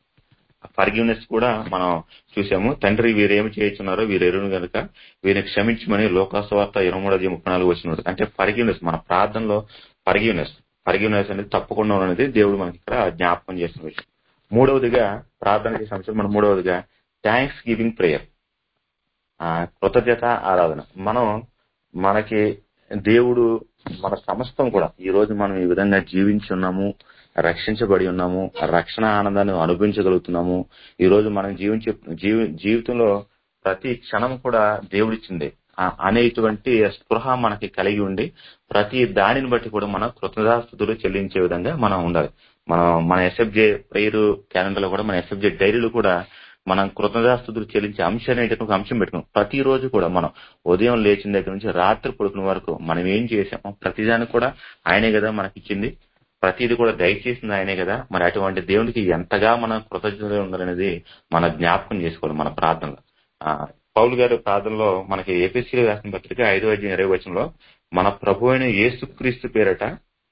ఫర్గివ్నెస్ కూడా మనం చూసాము తండ్రి వీరేమి చేయించున్నారో వీరెరును గనుక వీరిని క్షమించమని లోకాసువార్త ఇరవై మూడు ముప్పై నాలుగు వచ్చినట్టు అంటే ఫర్గివ్నెస్ మన ప్రార్థనలో ఫర్గివ్నెస్ ఫర్గివ్నెస్ అనేది తప్పకుండా ఉన్నది దేవుడు మనకి ఇక్కడ జ్ఞాపకం చేసిన విషయం మూడవదిగా ప్రార్థన చేసే అంశం మన మూడవదిగా థ్యాంక్స్ గివింగ్ ప్రేయర్ కృతజ్ఞత ఆరాధన మనం మనకి దేవుడు మన సమస్తం కూడా ఈ రోజు మనం ఈ విధంగా జీవించి ఉన్నాము రక్షించబడి ఉన్నాము రక్షణ ఆనందాన్ని అనుభవించగలుగుతున్నాము ఈ రోజు మనం జీవించే జీవి జీవితంలో ప్రతి క్షణం కూడా దేవుడిచ్చింది ఆ- అనేటువంటి స్పృహ మనకి కలిగి ఉండి ప్రతి దానిని బట్టి కూడా మనం కృతజ్ఞతాస్థుతులు చెల్లించే విధంగా మనం ఉండాలి మనం మన ఎస్ఎఫ్జే ప్రేయర్ క్యాలెండర్ లో కూడా మన ఎస్ఎఫ్జే డైరీలో కూడా మనం కృతజ్ఞతాస్థుతులు చెల్లించే అంశాన్ని ఏంటంటే ఒక అంశం పెట్టుకున్నాం ప్రతిరోజు కూడా మనం ఉదయం లేచిన దగ్గర నుంచి రాత్రి పడుకునే వరకు మనం ఏం చేసామో ప్రతిదానికి కూడా ఆయనే కదా మనకి ఇచ్చింది ప్రతిది కూడా దయచేసింది ఆయనే కదా మరి అటువంటి దేవునికి ఎంతగా మనం కృతజ్ఞత ఉండాలనేది మన జ్ఞాపకం చేసుకోవాలి మన ప్రార్థనలో ఆ, పౌలు గారి ప్రార్థనలో మనకి ఏపీసీ రాసిన పత్రిక ఐదో అధ్యాయం ఇరవై వచనంలో మన ప్రభు అయిన యేసుక్రీస్తు పేరట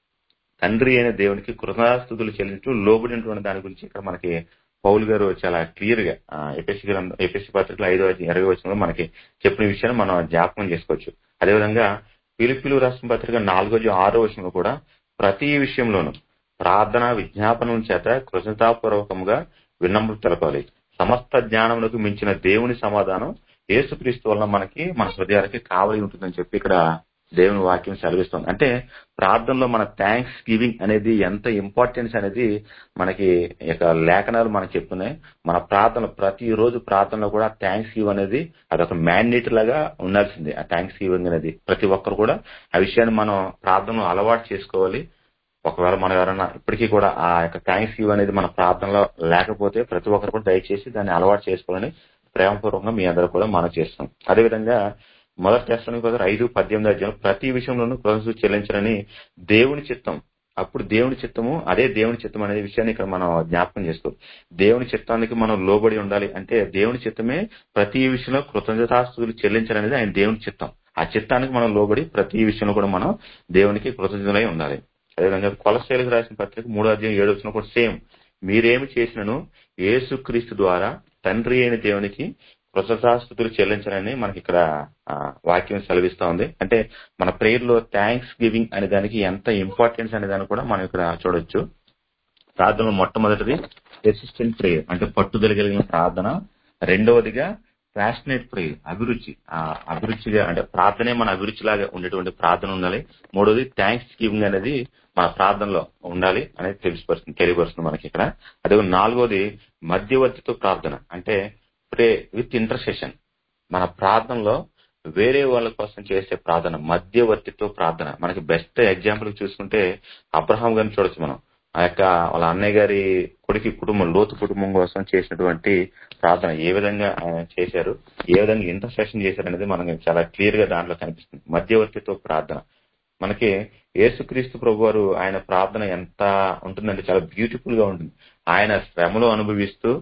తండ్రి అయిన దేవునికి కృతజ్ఞతాస్థుతులు చెల్లించు లోబడినటువంటి దాని గురించి ఇక్కడ మనకి పౌల్ గారు చాలా క్లియర్ గా ఎపిఎస్సి గ్రంథం ఎపిఎస్సి పత్రికలో ఐదో అధ్యాయం ఇరవై వచనంలో మనకి చెప్పిన విషయాన్ని మనం జ్ఞాపకం చేసుకోవచ్చు అదేవిధంగా పిలుపులు రాసిన పత్రిక నాలుగో అధ్యాయం ఆరో వచనంలో కూడా ప్రతి విషయంలోనూ ప్రార్థన విజ్ఞాపనం చేత కృతజ్ఞతాపూర్వకంగా విన్నములు తెలపాలి సమస్త జ్ఞానములకు మించిన దేవుని సమాధానం యేసుక్రీస్తు వలన మనకి మన హృదయాలకి కావలి ఉంటుందని చెప్పి ఇక్కడ దేవుని వాక్యం సెలవిస్తుంది అంటే ప్రార్థనలో మన థ్యాంక్స్ గివింగ్ అనేది ఎంత ఇంపార్టెన్స్ అనేది మనకి ఇక లేఖనాలు మనకి చెప్తున్నాయి మన ప్రార్థన ప్రతి రోజు ప్రార్థనలో కూడా థ్యాంక్స్ గివ్ అనేది అదొక మ్యాండేట్ లాగా ఉండాల్సిందే ఆ థ్యాంక్స్ గివింగ్ అనేది ప్రతి ఒక్కరు కూడా ఆ విషయాన్ని మనం ప్రార్థనలో అలవాటు చేసుకోవాలి ఒకవేళ మనం ఎవరైనా ఇప్పటికీ కూడా ఆ యొక్క థ్యాంక్స్ గివ్ అనేది మన ప్రార్థనలో లేకపోతే ప్రతి ఒక్కరు కూడా దయచేసి దాన్ని అలవాటు చేసుకోవాలని ప్రేమపూర్వకంగా మీ అందరూ కూడా మనం చేస్తాం అదేవిధంగా మొదటి టెస్టానికి పదహారు ఐదు పద్దెనిమిది అధ్యాయం ప్రతి విషయంలోనూ కృతజ్ఞతలు చెల్లించాలని దేవుని చిత్తం అప్పుడు దేవుని చిత్తము అదే దేవుని చిత్తం అనే విషయాన్ని ఇక్కడ మనం జ్ఞాపకం చేసుకోవాలి దేవుని చిత్తానికి మనం లోబడి ఉండాలి అంటే దేవుని చిత్తమే ప్రతి విషయంలో కృతజ్ఞతాస్తుతులు చెల్లించాలనేది ఆయన దేవుని చిత్తం ఆ చిత్తానికి మనం లోబడి ప్రతి విషయంలో కూడా మనం దేవునికి కృతజ్ఞతలై ఉండాలి అదేవిధంగా కొలశైలికి రాసిన పత్రిక మూడో అధ్యాయం ఏడు వచ్చిన కూడా సేమ్ మీరేమి చేసినను యేసుక్రీస్తు ద్వారా తండ్రి అయిన దేవునికి కృతజ్ఞతాస్తుతులు చెల్లించాలని మనకి ఇక్కడ ఆ, వాక్యం సెలవిస్తా ఉంది అంటే మన ప్రేయర్ లో థ్యాంక్స్ గివింగ్ అనే దానికి ఎంత ఇంపార్టెన్స్ అనే దాన్ని కూడా మనం ఇక్కడ చూడొచ్చు ప్రార్థనలో మొట్టమొదటిది రెసిస్టెంట్ ప్రేయర్ అంటే పట్టుదల కలిగిన ప్రార్థన రెండవదిగా ప్యాషనేట్ ప్రేయర్ అభిరుచి ఆ అభిరుచిగా అంటే ప్రార్థనే మన అభిరుచిలాగా ఉండేటువంటి ప్రార్థన ఉండాలి మూడవది థ్యాంక్స్ గివింగ్ అనేది మన ప్రార్థనలో ఉండాలి అనేది తెలిసిపరుస్తుంది తెలియపరుస్తుంది మనకి ఇక్కడ అదే నాలుగోది మధ్యవర్తితో ప్రార్థన అంటే ప్రే విత్ ఇంటర్సెషన్ మన ప్రార్థనలో వేరే వాళ్ళ కోసం చేసే ప్రార్థన మధ్యవర్తిత్వ ప్రార్థన మనకి బెస్ట్ ఎగ్జాంపుల్ చూసుకుంటే అబ్రహాం గారిని చూడొచ్చు మనం ఆ యొక్క వాళ్ళ అన్నయ్య గారి కొడుకి కుటుంబం లోతు కుటుంబం కోసం చేసినటువంటి ప్రార్థన ఏ విధంగా ఆయన చేశారు ఏ విధంగా ఇంటర్సెషన్ చేశారు అనేది మనకి చాలా క్లియర్ గా దాంట్లో కనిపిస్తుంది మధ్యవర్తిత్వ ప్రార్థన మనకి యేసుక్రీస్తు ప్రభు వారు ఆయన ప్రార్థన ఎంత ఉంటుందంటే చాలా బ్యూటిఫుల్ గా ఉంటుంది ఆయన శ్రమలో అనుభవిస్తూ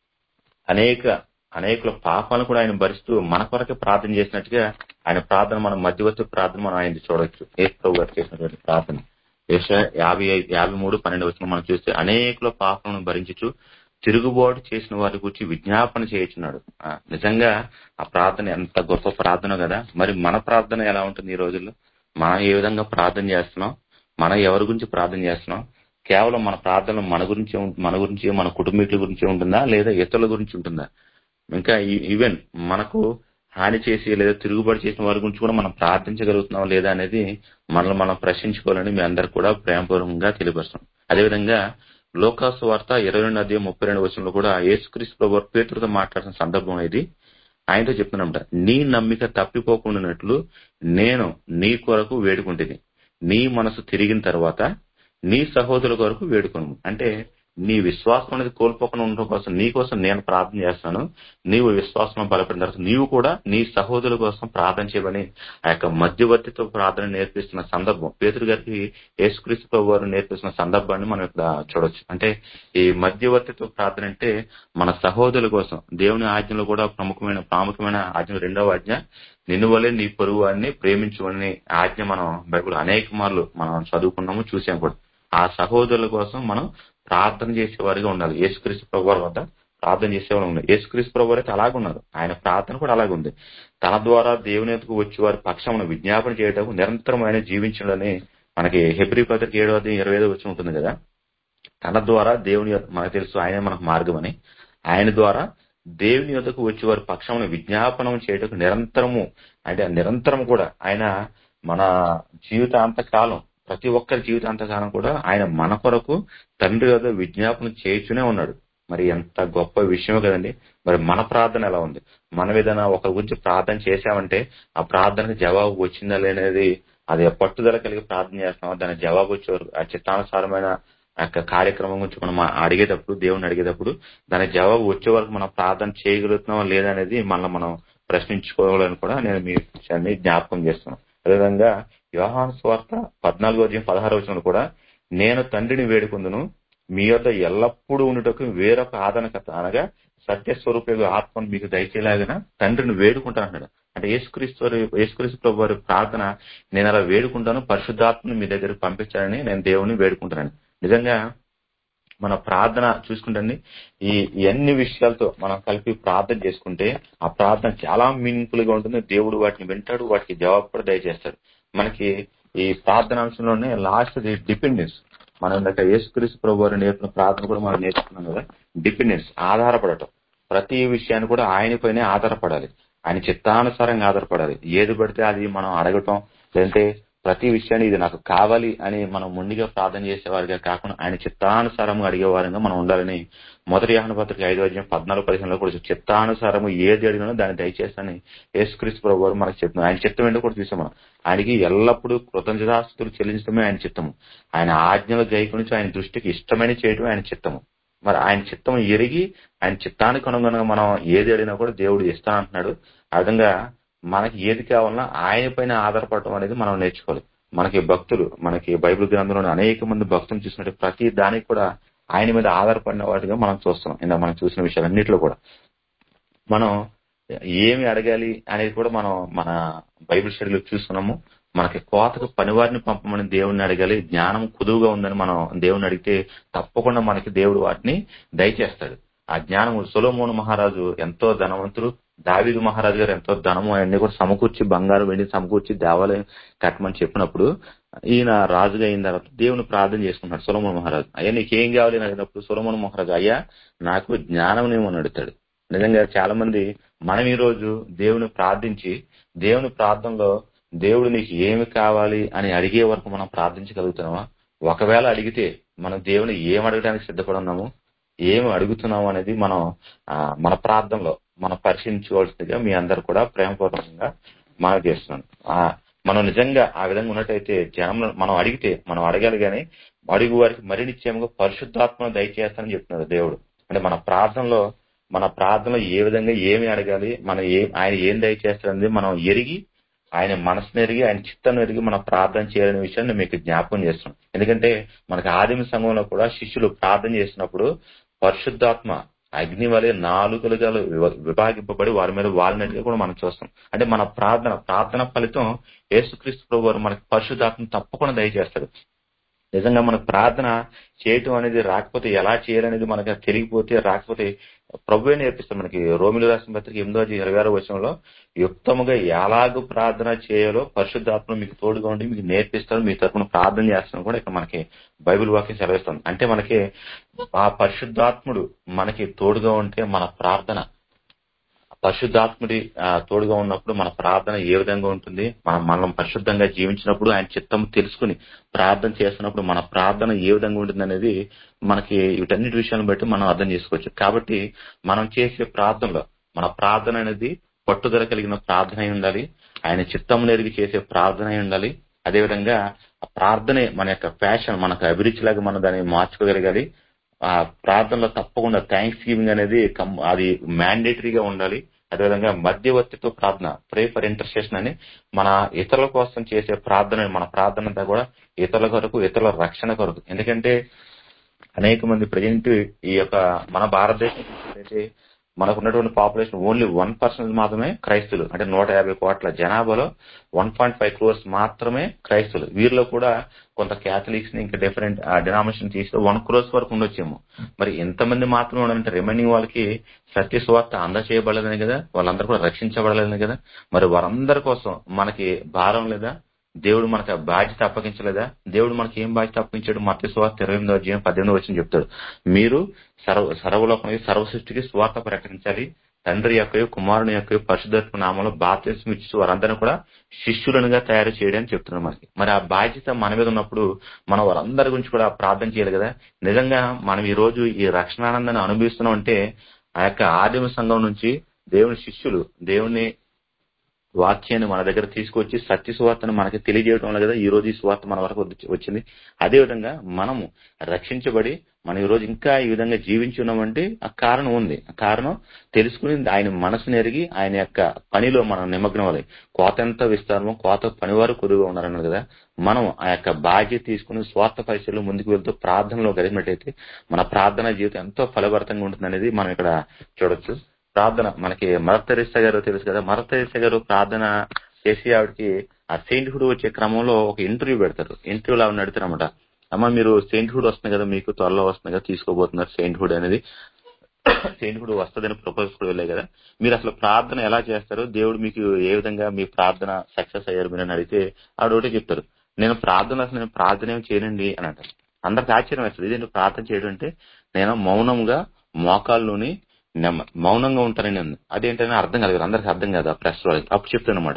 అనేక అనేకుల పాపాలను కూడా ఆయన భరిస్తూ మన కొరకే ప్రార్థన చేసినట్టుగా ఆయన ప్రార్థన మనం మధ్యవర్తి ప్రార్థన మనం ఆయన చూడొచ్చు యేసు ప్రభు గారు చేసినటువంటి ప్రార్థన యెషయా యాభై ఐదు యాభై మూడు పన్నెండు వచ్చిన మనం చూస్తే అనేకుల పాపలను భరించుచు తిరుగుబాటు చేసిన వారి గురించి విజ్ఞాపన చేయుచున్నాడు ఆ, నిజంగా ఆ ప్రార్థన ఎంత గొప్ప ప్రార్థన కదా మరి మన ప్రార్థన ఎలా ఉంటుంది ఈ రోజుల్లో మనం ఏ విధంగా ప్రార్థన చేస్తున్నాం మనం ఎవరి గురించి ప్రార్థన చేస్తున్నాం కేవలం మన ప్రార్థన మన గురించి మన గురించి మన కుటుంబీకుల గురించి ఉంటుందా లేదా ఇతరుల గురించి ఉంటుందా ఇంకా ఈ- ఈవెన్ మనకు హాని చేసి లేదా తిరుగుబాటు చేసిన వారి గురించి కూడా మనం ప్రార్థించగలుగుతున్నాం లేదా అనేది మనల్ని మనం ప్రశ్నించుకోవాలని మీ అందరు కూడా ప్రేమపూర్వకంగా తెలియపరుస్తాం అదేవిధంగా లోకాసు వార్త ఇరవై రెండు అధ్యాయం ముప్పై రెండు వచనంలో కూడా యేసుక్రీస్తు ప్రభు వారు పేతురుతో మాట్లాడిన సందర్భం ఇది ఆయనతో చెప్తున్నామంట నీ నమ్మిక తప్పిపోకుండానట్లు నేను నీ కొరకు వేడుకుంటుంది నీ మనసు తిరిగిన తర్వాత నీ సహోదరుల కొరకు వేడుకొను అంటే నీ విశ్వాసం అనేది కోల్పోకుండా ఉండడం కోసం నీ కోసం నేను ప్రార్థన చేస్తాను నీవు విశ్వాసం బలపడిన తర్వాత నీవు కూడా నీ సహోదరుల కోసం ప్రార్థన చేయమని ఆ యొక్క మధ్యవర్తితో ప్రార్థన నేర్పిస్తున్న సందర్భం పేతురు గారికి యేసుక్రీస్తు ప్రభు వారు నేర్పిస్తున్న సందర్భాన్ని మనం ఇక్కడ చూడొచ్చు అంటే ఈ మధ్యవర్తిత్వ ప్రార్థన అంటే మన సహోదరుల కోసం దేవుని ఆజ్ఞలో కూడా ప్రముఖమైన ప్రాముఖ్యమైన ఆజ్ఞ రెండవ ఆజ్ఞ నిన్ను వలె నీ పొరుగు వారిని ప్రేమించువని ఆజ్ఞ మనం బైబుల్ అనేక మార్లు మనం చదువుకున్నాము చూసాం కూడా ఆ సహోదరుల కోసం మనం ప్రార్థన చేసేవారిగా ఉండాలి యేసుక్రీస్తు ప్రభు వారి వద్ద ప్రార్థన చేసేవారు ఉన్నారు యేసుక్రీస్తు ప్రభు వారు అయితే అలాగే ఉన్నారు ఆయన ప్రార్థన కూడా అలాగే ఉంది తన ద్వారా దేవుని ఎదుకు వచ్చి వారి పక్షమును విజ్ఞాపన చేయటం నిరంతరం ఆయన జీవించడని మనకి హెబ్రి పత్రిక ఏడవ అధ్యాయం ఇరవై ఐదు వచ్చి ఉంటుంది కదా తన ద్వారా దేవుని యొద్ద- మనకు తెలుసు ఆయన మనకు మార్గం అని ఆయన ద్వారా దేవుని యొద్దకు వచ్చి వారి పక్షమును విజ్ఞాపనం చేయటకు నిరంతరము అంటే నిరంతరం కూడా ఆయన మన జీవితాంత కాలం ప్రతి ఒక్కరి జీవితాంత కాలం కూడా ఆయన మన కొరకు తండ్రి యొద్ద విజ్ఞాపనం చేయుచునే ఉన్నాడు మరి ఎంత గొప్ప విషయం కదండి మరి మన ప్రార్థన ఎలా ఉంది మనం ఏదైనా ఒకరి గురించి ప్రార్థన చేశామంటే ఆ ప్రార్థనకు జవాబు వచ్చిందా లేనేది అది పట్టుదల కలిగి ప్రార్థన చేస్తామా దానికి జవాబు వచ్చేవారు ఆ చిత్తానుసారమైన ఆ యొక్క కార్యక్రమం గురించి మనం అడిగేటప్పుడు దేవుని అడిగేటప్పుడు దానికి జవాబు వచ్చే వరకు మనం ప్రార్థన చేయగలుగుతున్నామా లేదా అనేది మనం మనం ప్రశ్నించుకోవాలని కూడా నేను మీ విషయాన్ని జ్ఞాపకం చేస్తున్నాను అదేవిధంగా యోహాను స్వార్థ పద్నాలుగో అధ్యాయం పదహారు వచనంలో కూడా నేను తండ్రిని వేడుకుందును మీ యొద్ద ఎల్లప్పుడూ ఉండుటకు వేరొక ఆదరణకర్త అనగా సత్యస్వరూప ఆత్మను మీకు దయచేలాగిన తండ్రిని వేడుకుంటాను అన్నాడు అంటే యేసుక్రీస్తు వారి- యేసుక్రీస్తు ప్రభు వారి ప్రార్థన నేను అలా వేడుకుంటాను పరిశుద్ధాత్మను మీ దగ్గరికి పంపించాలని నేను దేవుని వేడుకుంటానని నిజంగా మన ప్రార్థన చూసుకుంటండి ఈ ఈ అన్ని విషయాలతో మనం కలిపి ప్రార్థన చేసుకుంటే ఆ ప్రార్థన చాలా మీనింగ్ఫుల్ గా ఉంటుంది దేవుడు వాటిని వింటాడు వాటికి జవాబు కూడా దయచేస్తాడు మనకి ఈ ప్రార్థన అంశంలోనే లాస్ట్ డిపెండెన్స్ మనం ఇందాక యేసుక్రీస్తు ప్రభు వారు నేర్పిన ప్రార్థన కూడా మనం నేర్చుకున్నాం కదా డిపెండెన్స్ ఆధారపడటం ప్రతి విషయాన్ని కూడా ఆయనపైనే ఆధారపడాలి ఆయన చిత్తానుసారంగా ఆధారపడాలి ఏది పడితే అది మనం అడగటం లేదంటే ప్రతి విషయాన్ని ఇది నాకు కావాలి అని మనం ముందుగా ప్రార్థన చేసేవారిగా కాకుండా ఆయన చిత్తానుసారంగా అడిగేవారంగా మనం ఉండాలని మొదటి యాహన పత్రిక ఐదో అధ్యాయం పద్నాలుగు పదిహేనులో కూడా చూసి చిత్తానుసారము ఏది అడిగినా దాన్ని దయచేస్తానని యేసుక్రీస్తు ప్రభు వారు మనకు చెప్తున్నారు ఆయన చిత్తం ఏంటో కూడా చూసాం మనం ఆయనకి ఎల్లప్పుడూ కృతజ్ఞతాస్తులు చెల్లించడమే ఆయన చిత్తము ఆయన ఆజ్ఞలు గైకొని ఆయన దృష్టికి ఇష్టమైన చేయడం ఆయన చిత్తము మరి ఆయన చిత్తం ఎరిగి ఆయన చిత్తానికి అనుగుణంగా మనం ఏది అడిగినా కూడా దేవుడు ఇస్తా అంటున్నాడు ఆ విధంగా మనకి ఏది కావాలన్నా ఆయన పైన ఆధారపడటం అనేది మనం నేర్చుకోవాలి మనకి భక్తులు మనకి బైబిల్ గ్రంథంలో అనేక మంది భక్తులు చూసినట్టు ప్రతి దానికి కూడా ఆయన మీద ఆధారపడిన వాటిగా మనం చూస్తున్నాం ఇందా మనం చూసిన విషయాలు అన్నింటిలో కూడా మనం ఏమి అడగాలి అనేది కూడా మనం మన బైబిల్ స్టడీలో చూస్తున్నాము మనకి కోతకు పనివారిని పంపమని దేవుడిని అడగాలి జ్ఞానం కుదువుగా ఉందని మనం దేవుని అడిగితే తప్పకుండా మనకి దేవుడు వాటిని దయచేస్తాడు ఆ జ్ఞానం సొలోమోను మహారాజు ఎంతో ధనవంతుడు దావీదు మహారాజు గారు ఎంతో ధనము అవన్నీ కూడా సమకూర్చి బంగారు వెండి సమకూర్చి దేవాలయం కట్టమని చెప్పినప్పుడు ఈయన రాజుగా అయిన తర్వాత దేవుని ప్రార్థన చేసుకున్నాడు సొలమోన్ మహారాజు అయ్యా నీకేం కావాలి అని అడిగినప్పుడు సొలమోన్ మహారాజు అయ్యా నాకు జ్ఞానం ఏమని అడుగుతాడు నిజంగా చాలా మంది మనం ఈ రోజు దేవుని ప్రార్థించి దేవుని ప్రార్థనలో దేవుడు నీకు ఏమి కావాలి అని అడిగే వరకు మనం ప్రార్థించగలుగుతున్నామా ఒకవేళ అడిగితే మనం దేవుని ఏం అడగడానికి సిద్ధపడి ఉన్నాము ఏమి అడుగుతున్నాము అనేది మనం ఆ, మన ప్రార్థనలో మనం పరిశీలించుకోవాల్సిందిగా మీ అందరు కూడా ప్రేమపూర్వకంగా మనం చేస్తున్నాను ఆ, మనం నిజంగా ఆ విధంగా ఉన్నట్టయితే జనం మనం అడిగితే మనం అడగాలి కానీ అడుగు వారికి మరి నిశ్చయముగా పరిశుద్ధాత్మను దయచేస్తానని చెప్తున్నాడు దేవుడు అంటే మన ప్రార్థనలో మన ప్రార్థనలో ఏ విధంగా ఏమి అడగాలి మన ఏ ఆయన ఏం దయచేస్తారనేది మనం ఎరిగి ఆయన మనసును ఎరిగి ఆయన చిత్తం ఎరిగి మనం ప్రార్థన చేయాలనే విషయాన్ని మీకు జ్ఞాపకం చేస్తున్నాం ఎందుకంటే మనకి ఆదిమ సంఘంలో కూడా శిష్యులు ప్రార్థన చేసినప్పుడు పరిశుద్ధాత్మ అగ్ని వలె నాలుగులుగా విభ- విభాగింపబడి వారి మీద వాలినట్టుగా కూడా మనం చూస్తాం అంటే మన ప్రార్థన ప్రార్థన ఫలితం యేసుక్రీస్తు ప్రభు వారు మనకి పరిశుద్ధాత్మ తప్పకుండా దయచేస్తాడు నిజంగా మనకు ప్రార్థన చేయటం అనేది రాకపోతే ఎలా చేయాలనేది మనకు తెలియకపోతే రాకపోతే ప్రభువే నేర్పిస్తాడు మనకి రోమిలు రాసిన పత్రిక ఎనిమిదో అధ్యాయం ఇరవై ఆరో వచనంలో యుక్తముగా ఎలాగూ ప్రార్థన చేయాలో పరిశుద్ధాత్మ మీకు తోడుగా ఉండి మీకు నేర్పిస్తాడు మీ తరపున ప్రార్థన చేస్తాను కూడా ఇక్కడ మనకి బైబిల్ వాక్యం సెలవిస్తుంది అంటే మనకి ఆ పరిశుద్ధాత్ముడు మనకి తోడుగా ఉంటే మన ప్రార్థన పరిశుద్ధాత్ముడి ఆ, తోడుగా ఉన్నప్పుడు మన ప్రార్థన ఏ విధంగా ఉంటుంది మనం మనం పరిశుద్ధంగా జీవించినప్పుడు ఆయన చిత్తం తెలుసుకుని ప్రార్థన చేస్తున్నప్పుడు మన ప్రార్థన ఏ విధంగా ఉంటుంది అనేది మనకి వీటన్నిటి విషయాలను బట్టి మనం అర్థం చేసుకోవచ్చు కాబట్టి మనం చేసే ప్రార్థనలో మన ప్రార్థన అనేది పట్టుదల కలిగిన ప్రార్థన అయి ఉండాలి ఆయన చిత్తం ఎరిగి చేసే ప్రార్థన అయి ఉండాలి అదేవిధంగా ఆ ప్రార్థనే మన యొక్క ప్యాషన్ మనకు అభిరుచిలాగా మనం దాన్ని మార్చుకోగలగాలి ఆ ప్రార్థనలో తప్పకుండా థ్యాంక్స్ గివింగ్ అనేది కం- అది మ్యాండేటరీగా ఉండాలి అదేవిధంగా మధ్యవర్తితో ప్రార్థన ప్రే ఫర్ ఇంటర్సెషన్ అని మన ఇతరుల కోసం చేసే ప్రార్థన మన ప్రార్థన అంతా కూడా ఇతరుల కొరకు ఇతరుల రక్షణ కొరకు ఎందుకంటే అనేక మంది ప్రజెంట్ ఈ యొక్క మన భారతదేశం చూసినట్లయితే మనకు ఉన్నటువంటి పాపులేషన్ ఓన్లీ వన్ పర్సెంట్ మాత్రమే క్రైస్తులు అంటే నూట యాభై కోట్ల జనాభాలో వన్ పాయింట్ ఫైవ్ క్రోర్స్ మాత్రమే క్రైస్తులు వీరిలో కూడా కొంత క్యాథలిక్స్ ని ఇంకా డిఫరెంట్ డినామినేషన్ తీస్తే వన్ క్రోర్స్ వరకు ఉండొచ్చేమో మరి ఎంతమంది మాత్రమే ఉండాలంటే రిమైనింగ్ వాళ్ళకి సత్య స్వార్థ అందచేయబడలేదని కదా వాళ్ళందరూ కూడా రక్షించబడలేదని కదా మరి వారందరి కోసం మనకి భారం లేదా దేవుడు మనకు ఆ బాధ్యత అప్పగించలేదా దేవుడు మనకి ఏం బాధ్యత అప్పగించాడు మత్స్య స్వార్థ ఇరవై ఎనిమిదో అధ్యాయం పద్దెనిమిది వచ్చిన చెప్తాడు మీరు సర్వ సర్వలోకానికి సర్వ సృష్టికి స్వార్థ ప్రకటించాలి తండ్రి యొక్క కుమారుని యొక్క పరిశుద్ధత్వ నామంలో బాప్తిస్మ ఇచ్చి వారందరినీ కూడా శిష్యులనుగా తయారు చేయడం చెప్తున్నారు మనకి మరి ఆ బాధ్యత మన మీద ఉన్నప్పుడు మనం వారందరి గురించి కూడా ప్రార్థన చేయాలి కదా నిజంగా మనం ఈ రోజు ఈ రక్షణానందాన్ని అనుభవిస్తున్నాం అంటే ఆ యొక్క ఆదిమ సంఘం నుంచి దేవుని శిష్యులు దేవుని వాక్యాన్ని మన దగ్గర తీసుకొచ్చి సత్య సువార్తను మనకి తెలియజేయడం వల్ల కదా ఈ రోజు ఈ సువార్త మన వరకు వచ్చి- వచ్చింది అదే విధంగా మనము రక్షించబడి మనం ఈ రోజు ఇంకా ఈ విధంగా జీవించి ఉన్నామంటే ఆ కారణం ఉంది ఆ కారణం తెలుసుకుని ఆయన మనసును ఎరిగి ఆయన యొక్క పనిలో మనం నిమగ్నం అవ్వాలి కోత ఎంత విస్తారమో కోత పనివారు కొద్దిగా ఉన్నారన్నారు కదా మనం ఆ యొక్క బాధ్యత తీసుకుని స్వార్థ పరిచయలో ముందుకు వెళ్తూ ప్రార్థనలో కలిగినట్టయితే మన ప్రార్థన జీవితం ఎంతో ఫలభరితంగా ఉంటుంది అనేది మనం ఇక్కడ చూడొచ్చు ప్రార్థన మనకి మదర్ తెరిసా గారు తెలుసు కదా మదర్ తెరిసా గారు ప్రార్థన చేసి ఆవిడకి ఆ సెయింట్ హుడ్ వచ్చే క్రమంలో ఒక ఇంటర్వ్యూ పెడతారు ఇంటర్వ్యూలో ఆవిడ అడుగుతారన్నమాట అమ్మ మీరు సెయింట్ హుడ్ వస్తుంది కదా మీకు త్వరలో వస్తుంది కదా తీసుకోబోతున్నారు సెయింట్ హుడ్ అనేది సెయింట్ హుడ్ వస్తుందని ప్రపోజ్ కూడా వెళ్ళాయి కదా మీరు అసలు ప్రార్థన ఎలా చేస్తారు దేవుడు మీకు ఏ విధంగా మీ ప్రార్థన సక్సెస్ అయ్యారు మీరు అని అడిగితే ఆవిడ ఒకటే చెప్తారు నేను ప్రార్థన అసలు నేను ప్రార్థన ఏమి చేయనండి అని అంటారు అందరికి ఆశ్చర్యం వేస్తుంది ఇదేంటి ప్రార్థన చేయడం అంటే నేను మౌనంగా మోకాల్లోని నెమ్మ- మౌనంగా ఉంటానని అంది అదేంటని అర్థం కాదు అందరికి అర్థం కాదు ఆ ప్రెస్ వాళ్ళకి అప్పుడు చెప్తాను అనమాట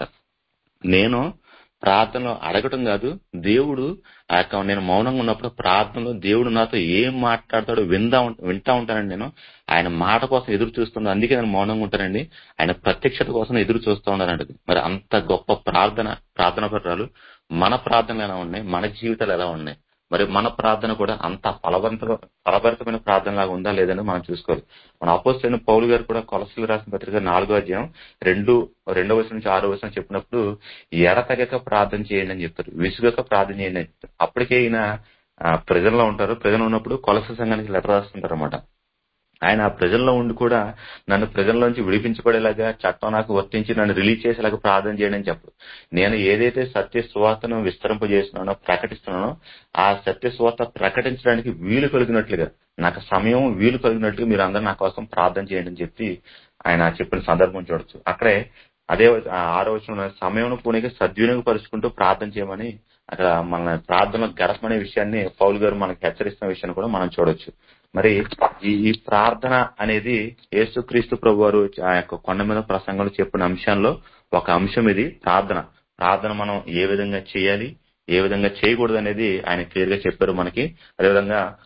నేను ప్రార్థనలో అడగటం కాదు దేవుడు ఆ యొక్క నేను మౌనంగా ఉన్నప్పుడు ప్రార్థనలో దేవుడు నాతో ఏం మాట్లాడతాడో విందా ఉం- వింటా ఉంటానండి నేను ఆయన మాట కోసం ఎదురు చూస్తున్నాను అందుకే నేను మౌనంగా ఉంటానండి ఆయన ప్రత్యక్షత కోసం ఎదురు చూస్తూ ఉన్నానండి మరి అంత గొప్ప ప్రార్థన ప్రార్థన పత్రాలు మన ప్రార్థనలు ఎలా ఉన్నాయి మన జీవితాలు ఎలా ఉన్నాయి మరి మన ప్రార్థన కూడా అంత ఫలవంత ఫలభరితమైన ప్రార్థన లాగా ఉందా లేదని మనం చూసుకోవాలి మన అపోజిట్ పౌలు గారు కూడా కొలసలు రాసిన పత్రిక నాలుగో అధ్యాయం రెండు రెండో వచనం నుంచి ఆరో వచనం చెప్పినప్పుడు ఎడతగక ప్రార్థన చేయండి అని చెప్తారు విసుగక ప్రార్థన చేయండి అని చెప్తారు అప్పటికే ఈయన ఆ, ప్రజల్లో ఉంటారు ప్రజలు ఉన్నప్పుడు కొలస సంఘానికి లెటర్ రాస్తుంటారు అనమాట ఆయన ఆ ప్రజల్లో ఉండి కూడా నన్ను ప్రజల్లోంచి విడిపించబడేలాగా చట్టం నాకు వర్తించి నన్ను రిలీజ్ చేసేలాగా ప్రార్థన చేయడం అని చెప్పడు నేను ఏదైతే సత్య సువార్తను విస్తరింపజేస్తున్నానో ప్రకటిస్తున్నానో ఆ సత్య సువార్త ప్రకటించడానికి వీలు కలిగినట్లుగా నాకు సమయం వీలు కలిగినట్లుగా మీరు అందరూ నా కోసం ప్రార్థన చేయండి అని చెప్పి ఆయన చెప్పిన సందర్భం చూడొచ్చు అక్కడే అదే ఆ ఆరో వచనంలో సమయం పూణికి సద్వినియోగపరుచుకుంటూ ప్రార్థన చేయమని అక్కడ మన ప్రార్థనలో గడపమనే విషయాన్ని పౌలు గారు మనకి హెచ్చరిస్తున్న విషయాన్ని కూడా మనం చూడొచ్చు మరి ఈ ఈ ప్రార్థన అనేది యేసుక్రీస్తు ప్రభు వారు ఆ యొక్క కొండ మీద ప్రసంగంలో చెప్పిన అంశాల్లో ఒక అంశం ఇది ప్రార్థన ప్రార్థన మనం ఏ విధంగా చేయాలి ఏ విధంగా చేయకూడదు అనేది ఆయన క్లియర్ గా చెప్పారు మనకి అదేవిధంగా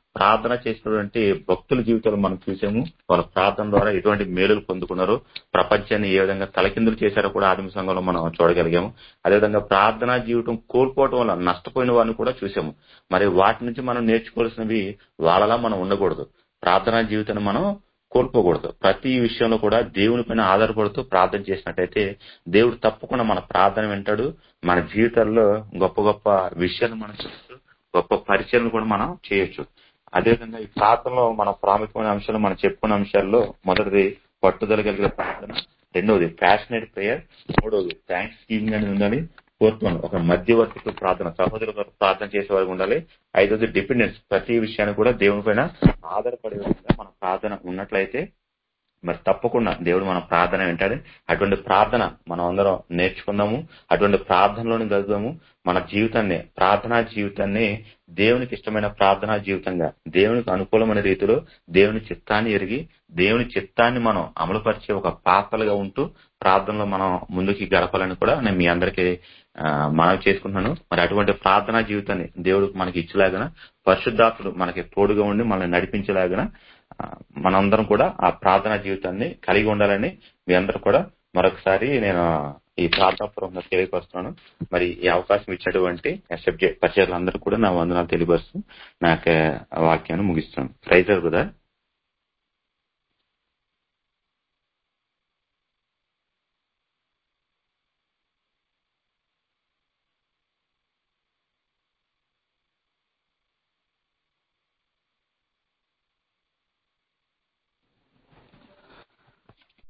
ప్రార్థన చేసినటువంటి భక్తుల జీవితాలు మనం చూసాము వాళ్ళ ప్రార్థన ద్వారా ఎటువంటి మేలులు పొందుకున్నారో ప్రపంచాన్ని ఏ విధంగా తలకిందులు చేశారో కూడా ఆదిమ సంఘంలో మనం చూడగలిగాము అదేవిధంగా ప్రార్థనా జీవితం కోల్పోవటం వల్ల నష్టపోయిన వారిని కూడా చూసాము మరి వాటి నుంచి మనం నేర్చుకోవాల్సినవి వాళ్ళలా మనం ఉండకూడదు ప్రార్థనా జీవితాన్ని మనం కోల్పోకూడదు ప్రతి విషయంలో కూడా దేవుని పైన ఆధారపడుతూ ప్రార్థన చేసినట్టయితే దేవుడు తప్పకుండా మన ప్రార్థన వింటాడు మన జీవితాల్లో గొప్ప గొప్ప విషయాలు మనం చేయొచ్చు గొప్ప పరిచయాలను కూడా మనం చేయొచ్చు అదేవిధంగా ఈ ప్రార్థనలో మన ప్రాముఖ్యమైన అంశాలు మనం చెప్పుకున్న అంశాల్లో మొదటిది పట్టుదల కలిగిన ప్రార్థన రెండవది ప్యాషనేట్ ప్రేయర్ మూడవది థ్యాంక్స్ గివింగ్ అనేది ఉండాలి ఫోర్త్ వన్ ఒక మధ్యవర్తిత్వ ప్రార్థన సహోదరుల కొరకు ప్రార్థన చేసే వారికి ఉండాలి ఐదవది డిపెండెన్స్ ప్రతి విషయాన్ని కూడా దేవుని పైన ఆధారపడే విధంగా మన ప్రార్థన ఉన్నట్లయితే మరి తప్పకుండా దేవుడు మన ప్రార్థన వింటాడు అటువంటి ప్రార్థన మనం అందరం నేర్చుకుందాము అటువంటి ప్రార్థనలోని గడుపుదాము మన జీవితాన్ని ప్రార్థనా జీవితాన్ని దేవునికి ఇష్టమైన ప్రార్థనా జీవితంగా దేవునికి అనుకూలమైన రీతిలో దేవుని చిత్తాన్ని ఎరిగి దేవుని చిత్తాన్ని మనం అమలుపరిచే ఒక పాత్రలుగా ఉంటూ ప్రార్థనలో మనం ముందుకి గడపాలని కూడా నేను మీ అందరికీ మనవి చేసుకుంటున్నాను మరి అటువంటి ప్రార్థనా జీవితాన్ని దేవుడు మనకి ఇచ్చేలాగా పరిశుద్ధాత్ముడు మనకి తోడుగా ఉండి మనల్ని నడిపించేలాగా మనందరం కూడా ఆ ప్రార్థనా జీవితాన్ని కలిగి ఉండాలని మీ అందరూ కూడా మరొకసారి నేను ఈ ప్రార్థనాపూర్వకంగా తెలియపరుస్తున్నాను మరి ఈ అవకాశం ఇచ్చినటువంటి సబ్జెక్ట్ పరిచయాలందరూ కూడా నా వందనాలు తెలియపరుస్తూ నాకు వాక్యాన్ని ముగిస్తున్నాను ప్రైజర్ కదా